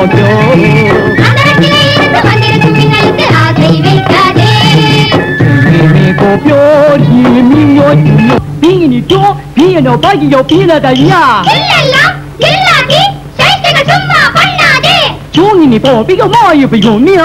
போச்சோ நீ போப்பியோ நீயோ பீனிட்டோ பீனோ பாகியோ பீனதையா சூங்கி நீ போப்பியோ மாயு பியோ நீ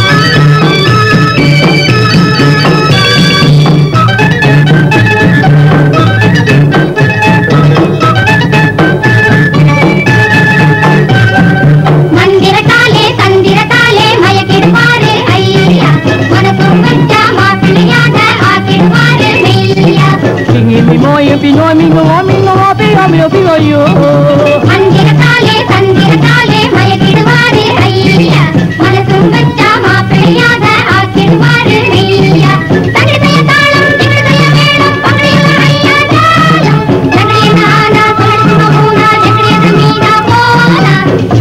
மந்திரத்தாலே தந்திரத்தாலே மயக்கிடுவாரு ஐயா மனசும் வச்சா மாப்பிள்ளையாக ஆக்கிடுவாரு மெய்யா Singing me moyo piño amigo amigo piño amigo piño yo மந்திரத்தாலே தந்திரத்தாலே மயக்கிடுவாரு ஐயா மனசும் வச்சா மாப்பிள்ளையாக ஆக்கிடுவாரு மெய்யா தங்கிடைய தாளம் திகழ்தைய வேணும் பங்கையுள்ள ஐயா தாளம் ஜகடைய நானா சொல்லடுமா ஊனா ஜகடைய மீனா போனா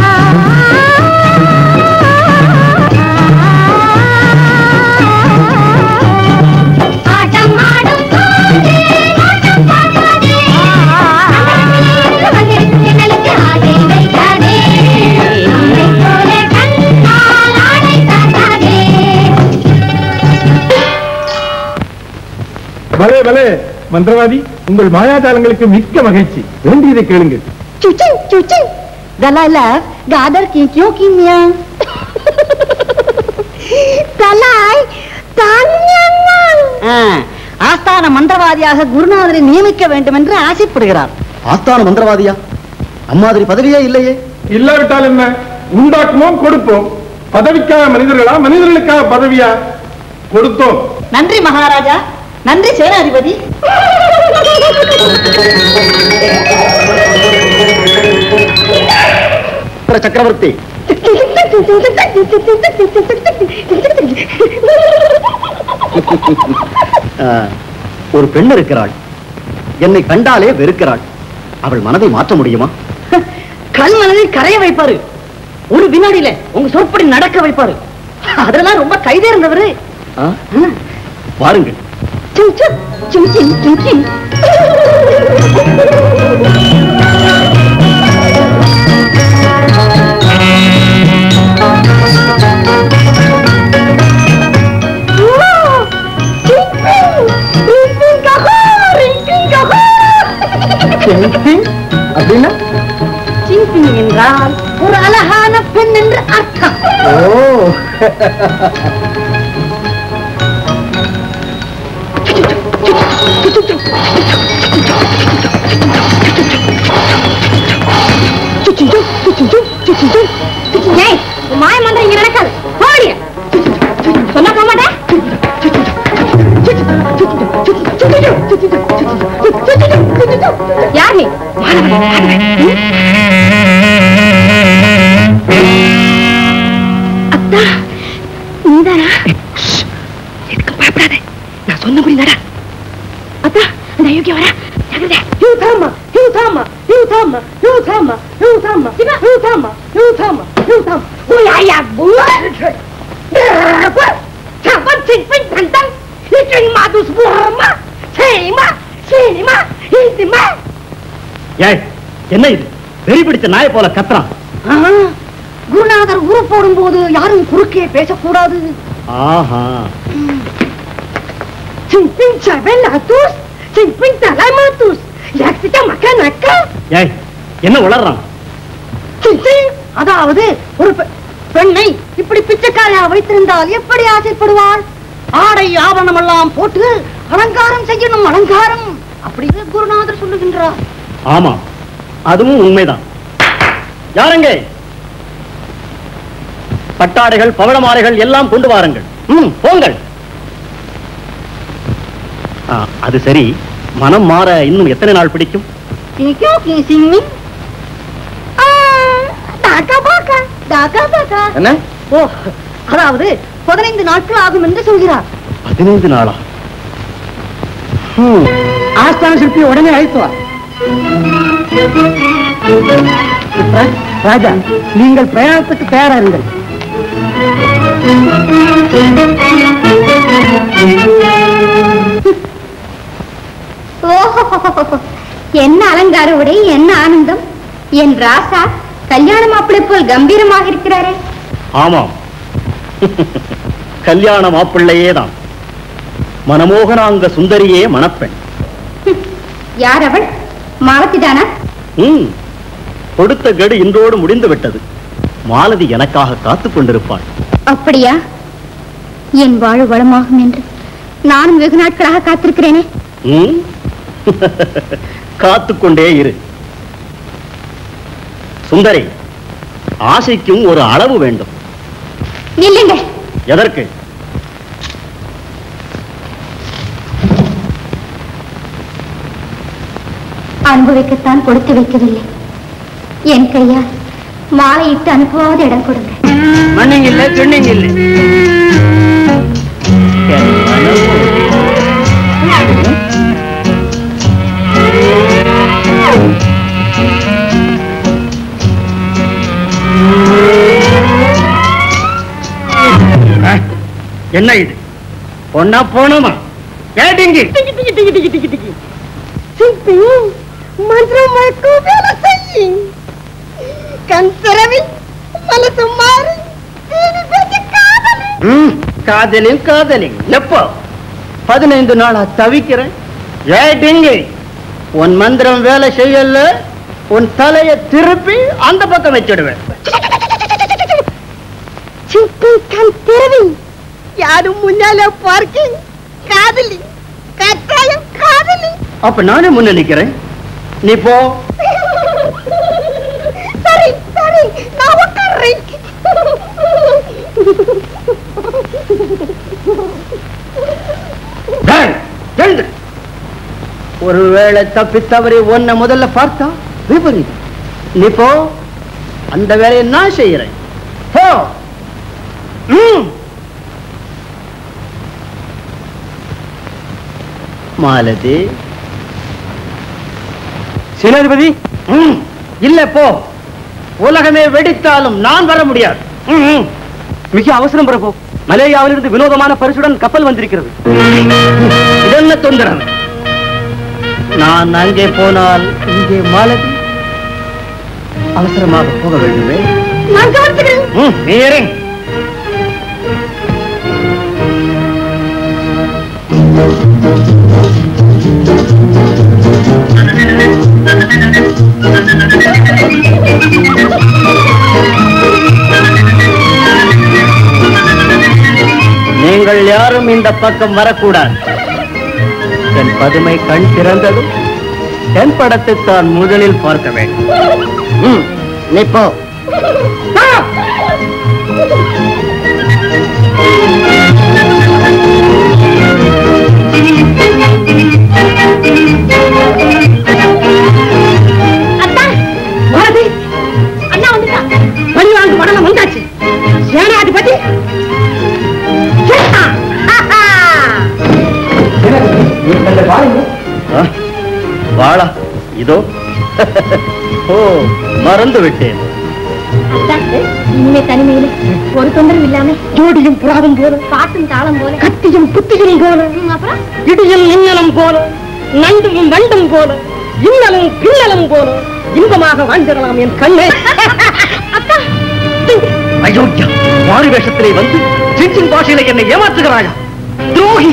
ஆட்டம் ஆடும் போது நோட்டம் பார்க்காதே வந்திருக்கு ஆசை வைக்காதே நம்மை போல கண்ணால் ஆடை காட்டாதே பலே பலே மந்திரவாதி உங்கள் மாயாஜாலங்களுக்கு மிக்க மகிழ்ச்சி வேண்டியதை கேளுங்கள் चुची चुची गलाला गादर की क्यों की मियां தலாய் ஆஸ்தான மந்திரவாதியாக குருநாதரை நியமிக்க வேண்டும் என்று ஆசைப்படுகிறார் ஆஸ்தான மந்திரவாதியா அம்மாதிரி பதவியே இல்லையே இல்லாவிட்டால் என்ன உண்டாக்குவோம் கொடுப்போம் பதவிக்காக மனிதர்களா மனிதர்களுக்காக பதவியா கொடுத்தோம் நன்றி மகாராஜா நன்றி சேனாதிபதி சக்கரவர்த்தி ஆ, ஒரு பெண் இருக்கிறாள் என்னை கண்டாலே வெறுக்கிறாள் அவள் மனதை மாற்ற முடியுமா கண் மனதில் கரைய வைப்பாரு ஒரு வினாடியில உங்க சொற்படி நடக்க வைப்பாரு அதெல்லாம் ரொம்ப கைதேர்ந்தவரு ஆ? வாருங்கள் அப்படின்னா சிங்கிங் என்றால் ஒரு அழகான பெண் என்று அர்த்தம் ஓ ஏய், மாய மந்திரம் இங்க நடக்காது போடிய சொன்னா போக மாட்டேன் யார் நீ அத்தா நீதானா எதுக்கு பயப்படாத நான் சொன்னபடி நட அத்தா அந்த அயோக்கிய வர யூதாமா யூதாமா யூதாமா யூதாமா யூதாமா யூதாமா யூதாமா யூதாமா உயாயா புவா சாபன் சிப்பின் பந்தம் இக்கிங் மாதுஸ் புஹமா சேமா சேனிமா இந்திமா ஏய் என்ன இது வெறி பிடிச்ச நாயை போல கத்துறான் குருநாதர் உரு போடும் போது யாரும் குறுக்கே பேசக்கூடாது ஆஹா சிம்பிங் சபெல்லாத்துஸ் சிம்பிங் தலைமாத்துஸ் யாக்சிட்ட மக்கா நக்கா ஏய் என்ன உளறான் சிங்கிங் அதாவது ஒரு பெ- பெண்ணை இப்படி பிச்சைக்காயா வைத்திருந்தால் எப்படி ஆசைப்படுவாள் ஆடை ஆவணம் எல்லாம் போட்டு அலங்காரம் செய்யணும் அலங்காரம் அப்படின்னு குருநாதர் சொல்லுகின்றார் ஆமா அதுவும் உண்மைதான் யாருங்க பட்டாடைகள் பவளமாலைகள் எல்லாம் கொண்டு வாருங்கள் ம் போங்கள் ஆ, அது சரி மனம் மாற இன்னும் எத்தனை நாள் பிடிக்கும் கியோ கி சிங்கிங் டாக்கா பாக்கா டாக்கா பாக்கா என்ன ஓ அதாவது பதினைந்து நாட்கள் ஆகும் என்று சொல்கிறார் பதினைந்து நாளா ஆஸ்தான சிற்பி உடனே அழைத்து வா ராஜா நீங்கள் பிரயாணத்துக்கு தயாரா இருங்கள் ஓஹோ என்ன அலங்கார உடை என்ன ஆனந்தம் என் ராசா கல்யாண மாப்பிளை போல் கம்பீரமாக இருக்கிறாரே ஆமாம் கல்யாண மாப்பிள்ளையே தான் மனமோகனாங்க சுந்தரியே மணப்பெண் யார் அவள் மாலத்திதானா ம் கொடுத்த கடு இன்றோடு முடிந்து விட்டது மாலதி எனக்காக காத்துக் கொண்டிருப்பாள் அப்படியா என் வாழ் வளமாகும் என்று நானும் வெகு நாட்களாக காத்திருக்கிறேனே ம் காத்துக்கொண்டே இரு சுந்தரி ஆசைக்கும் ஒரு அளவு வேண்டும் நில்லுங்க எதற்கு அனுபவிக்கத்தான் கொடுத்து வைக்கவில்லை என் கையால் மாலையிட்டு அனுப்புவாத இடம் கொடுங்க மண்ணிங்க இல்ல சொன்னீங்க இல்ல என்ன இது பொண்ணா போனோமா கேட்டீங்க மந்திரம் மயக்கும் வேலை செய்யும் கண் திறவி மனசு மாறி தீனி பேச்சு காதலி ம், காதலிங் காதலிங் எப்போ பதினைந்து நாளா தவிக்கிறேன் ஏட்டிங்க உன் மந்திரம் வேலை செய்யல உன் தலையை திருப்பி அந்த பக்கம் வச்சிடுவேன் சிப்பி கண் திறவி யாரும் முன்னால பார்க்கிங் காதலி கட்டாயம் காதலி அப்ப நானே முன்ன நிக்கிறேன் நீ போ சரி சரி நான் உட்கார்றேன் டேய், எழுந்து. ஒருவேளை தப்பி தவறி உன்னை முதல்ல பார்த்தா விபரீதம் நீ போ அந்த வேலையை நான் செய்யறேன் போ ம். மாலதி சேனாதிபதி ம், இல்ல போ உலகமே வெடித்தாலும் நான் வர முடியாது ம், ம். மிக அவசரம் பிரபு மலேயாவிலிருந்து வினோதமான பரிசுடன் கப்பல் வந்திருக்கிறது இது என்ன தொந்தரவு நான் அங்கே போனால் இங்கே மாலதி அவசரமாக போக வேண்டுமே நான் கவனிச்சுக்கிறேன் ம், நீ இறங்கு. நீங்கள் யாரும் இந்த பக்கம் வரக்கூடாது என் பதுமை கண் திறந்ததும் என் படத்தை தான் முதலில் பார்க்க வேண்டும் ம், நீ போ அத்தா மாலதி அண்ணா வந்துட்டா பழி வாங்க மடல வந்தாச்சு சேனாதிபதி செத்தான். ஆஹா. ஆ, வாளா இதோ ஓ மறந்து விட்டேன் அத்தா, இனிமே தனிமையில ஒரு தொந்தரவு இல்லாம ஜோடியும் புறாவும் போல பாட்டும் தாளம் போல கத்தியும் குத்தியும் போல ம், அப்புறம் இடியும் இன்னலும் போல நண்டும் வண்டும் போல இன்னலும் பின்னலும் போல இன்பமாக வாழ்ந்திடலாம் என் கண்ணே அயோக்கியா மாறு வேஷத்திலே வந்து சின்சின் பாஷையில என்னை ஏமாற்றுகிறாயா துரோகி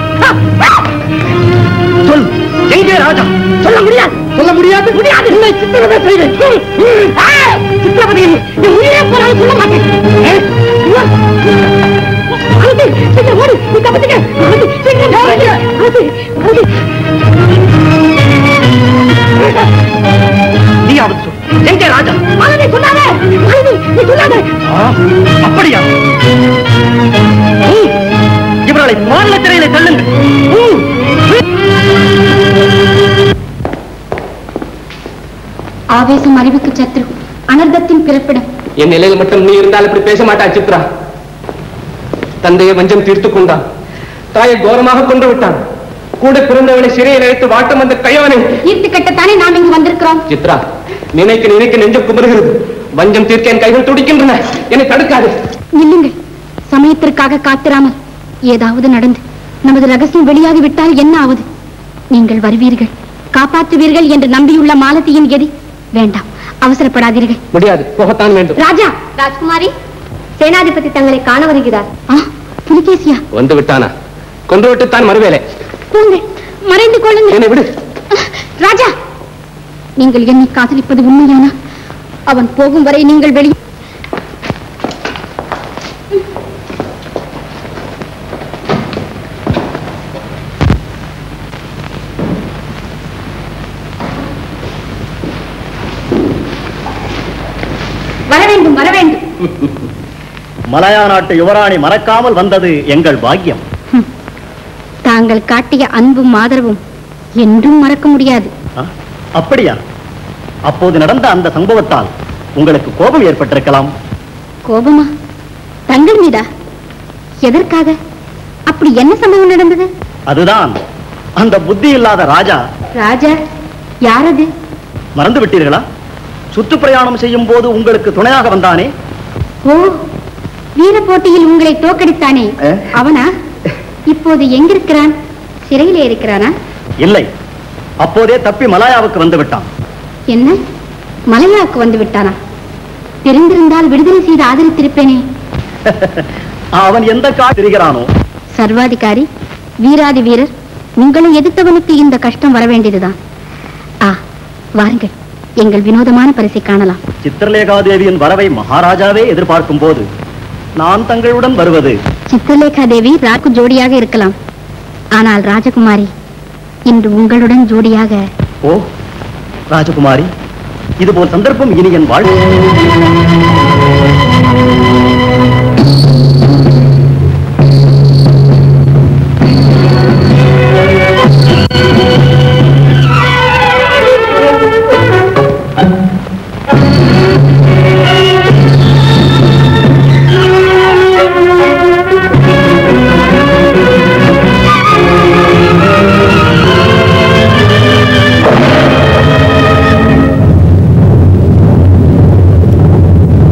சொல் எங்கே ராஜா சொல்ல முடியாது சொல்ல முடியாது முடியாது இல்லை சித்திரமே செய்வேன் ம், ம். ஆ, சித்திரவதை என் உயிரே போனாலும் சொல்ல மாட்டேன் ஏ, ஐயோ. அழுது, சீக்கிரம் ஓடு, நீ தப்பிச்சுக்க. அழுது, சீக்கிரம் ஓடு. அழுது, அழுது. நீயாவது சொல் எங்கே ராஜா அழுது, சொல்லாத. அழுது, நீ சொல்லாத. ஆ, அப்படியா ம், இவர்களை மாநில திரையில தள்ளுங்கள் ம். ஆவேசம் அறிவுக்கு சத்ரு அனர்த்தத்தின் பிறப்பிடம் என் நிலையில் மட்டும் நீ இருந்தால் இப்படி பேச மாட்டா சித்ரா தந்தையை வஞ்சம் தீர்த்து கொண்டான் தாயை கோரமாக கொண்டு விட்டான் கூட பிறந்தவனை சிறையில் அழைத்து வாட்டம் வந்த கையவனை ஈர்த்து கட்டத்தானே நாம் இங்கு வந்திருக்கிறோம் சித்ரா நினைக்க நினைக்க நெஞ்சம் குமருகிறது வஞ்சம் தீர்க்க என் கைகள் துடிக்கின்றன என்னை தடுக்காது நில்லுங்கள் சமயத்திற்காக காத்திராமல் ஏதாவது நடந்து நமது ரகசியம் வெளியாகி விட்டால் என்ன ஆவது நீங்கள் வருவீர்கள் காப்பாற்றுவீர்கள் என்று நம்பியுள்ள மாலதியின் கதி வேண்டாம் அவசரப்படாதீர்கள் முடியாது போகத்தான் வேண்டும் ராஜா ராஜ்குமாரி சேனாதிபதி தங்களை காண வருகிறார் ஆ புலிகேசியா வந்து விட்டானா கொண்டு விட்டுத்தான் மறுவேலை போங்கள் மறைந்து கொள்ளுங்கள் என்னை விடு ராஜா நீங்கள் என்னை காதலிப்பது உண்மையானா அவன் போகும் வரை நீங்கள் வெளியே வர வேண்டும் வர வேண்டும் மலையா நாட்டு யுவராணி மறக்காமல் வந்தது எங்கள் பாக்கியம் தாங்கள் காட்டிய அன்பும் ஆதரவும் என்றும் மறக்க முடியாது ஆ, அப்படியா அப்போது நடந்த அந்த சம்பவத்தால் உங்களுக்கு கோபம் ஏற்பட்டிருக்கலாம் கோபமா தங்கள் மீதா எதற்காக அப்படி என்ன சம்பவம் நடந்தது அதுதான் அந்த புத்தி இல்லாத ராஜா ராஜா யார் அது மறந்து விட்டீர்களா சுற்றுப்பிரயாணம் செய்யும் போது உங்களுக்கு துணையாக வந்தானே ஓ வீர போட்டியில் உங்களை தோக்கடித்தானே ஆ? அவனா இப்போது எங்கிருக்கிறான் சிறையிலே இருக்கிறானா இல்லை அப்போதே தப்பி மலாயாவுக்கு வந்து விட்டான் என்ன மலையாவுக்கு வந்து விட்டானா தெரிந்திருந்தால் விடுதலை செய்து ஆதரித்திருப்பேனே அவன் எந்த கால் திரிகிறானோ சர்வாதிகாரி வீராதி வீரர் உங்களை எதிர்த்தவனுக்கு இந்த கஷ்டம் வர வேண்டியதுதான் ஆ வாருங்கள் எங்கள் வினோதமான பரிசை காணலாம் சித்திரலேகாதேவியின் வரவை மகாராஜாவே எதிர்பார்க்கும் போது நான் தங்களுடன் வருவது சித்திரலேகா தேவி ராக்கு ஜோடியாக இருக்கலாம் ஆனால் ராஜகுமாரி இன்று உங்களுடன் ஜோடியாக ஓ ராஜகுமாரி இதுபோல் சந்தர்ப்பம் இனி என் வாழ் ஆ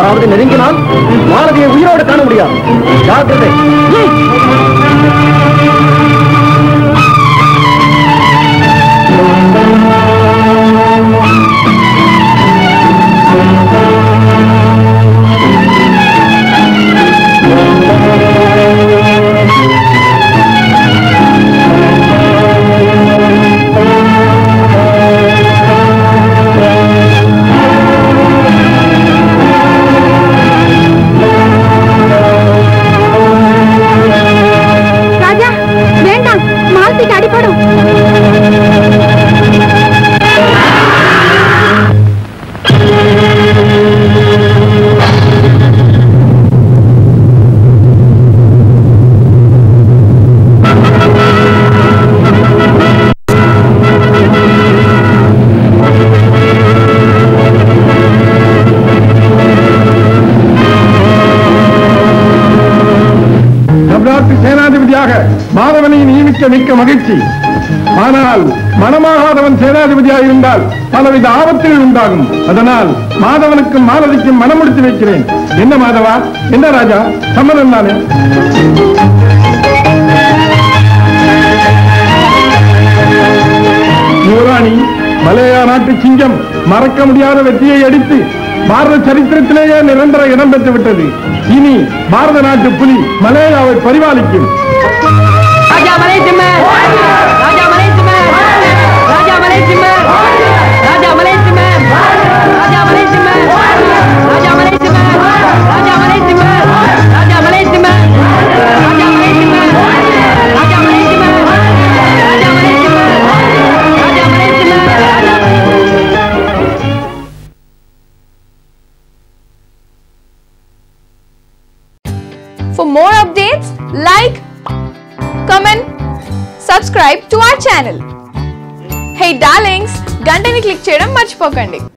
யாராவது நெருங்கினால் மாலதியை உயிரோடு காண முடியாது ஜாக்கிரதை ராஜா வேண்டாம் மாலதிக்கு அடிபடும் தமிழ்நாட்டு சேனாதிபதியாக மாதவனை நியமிக்க மிக்க மகிழ்ச்சி ஆனால் மனமாகாதவன் சேனாதிபதியாக இருந்தால் பலவித ஆபத்துகள் உண்டாகும் அதனால் மாதவனுக்கும் மாலதிக்கும் மனம் முடித்து வைக்கிறேன் என்ன மாதவா என்ன ராஜா சம்மதம் தானே யுவராணி மலையா நாட்டு சிங்கம் மறக்க முடியாத வெற்றியை அடித்து பாரத சரித்திரத்திலேயே நிரந்தர இடம் பெற்று விட்டது இனி பாரத நாட்டு புலி மலேயாவை பரிபாலிக்கும் ராஜா மலை சிம்மர் ராஜா மலை சிம்மர் ராஜா மலை சிம்மர் ராஜா மலை சிம்மர் ராஜா மலை சிம்மர் ராஜா மலை சிம்மர் ராஜா மலை சிம்மர் ராஜா மலை சிம்மர் ராஜா மலை சிம்மர் ராஜா மலை சிம்மர் ராஜா மலை சிம்மர் ராஜா மலை சிம்மர் For more updates, like, comment, subscribe to our channel. Hey darlings, గంటని click చేయడం మర్చిపోకండి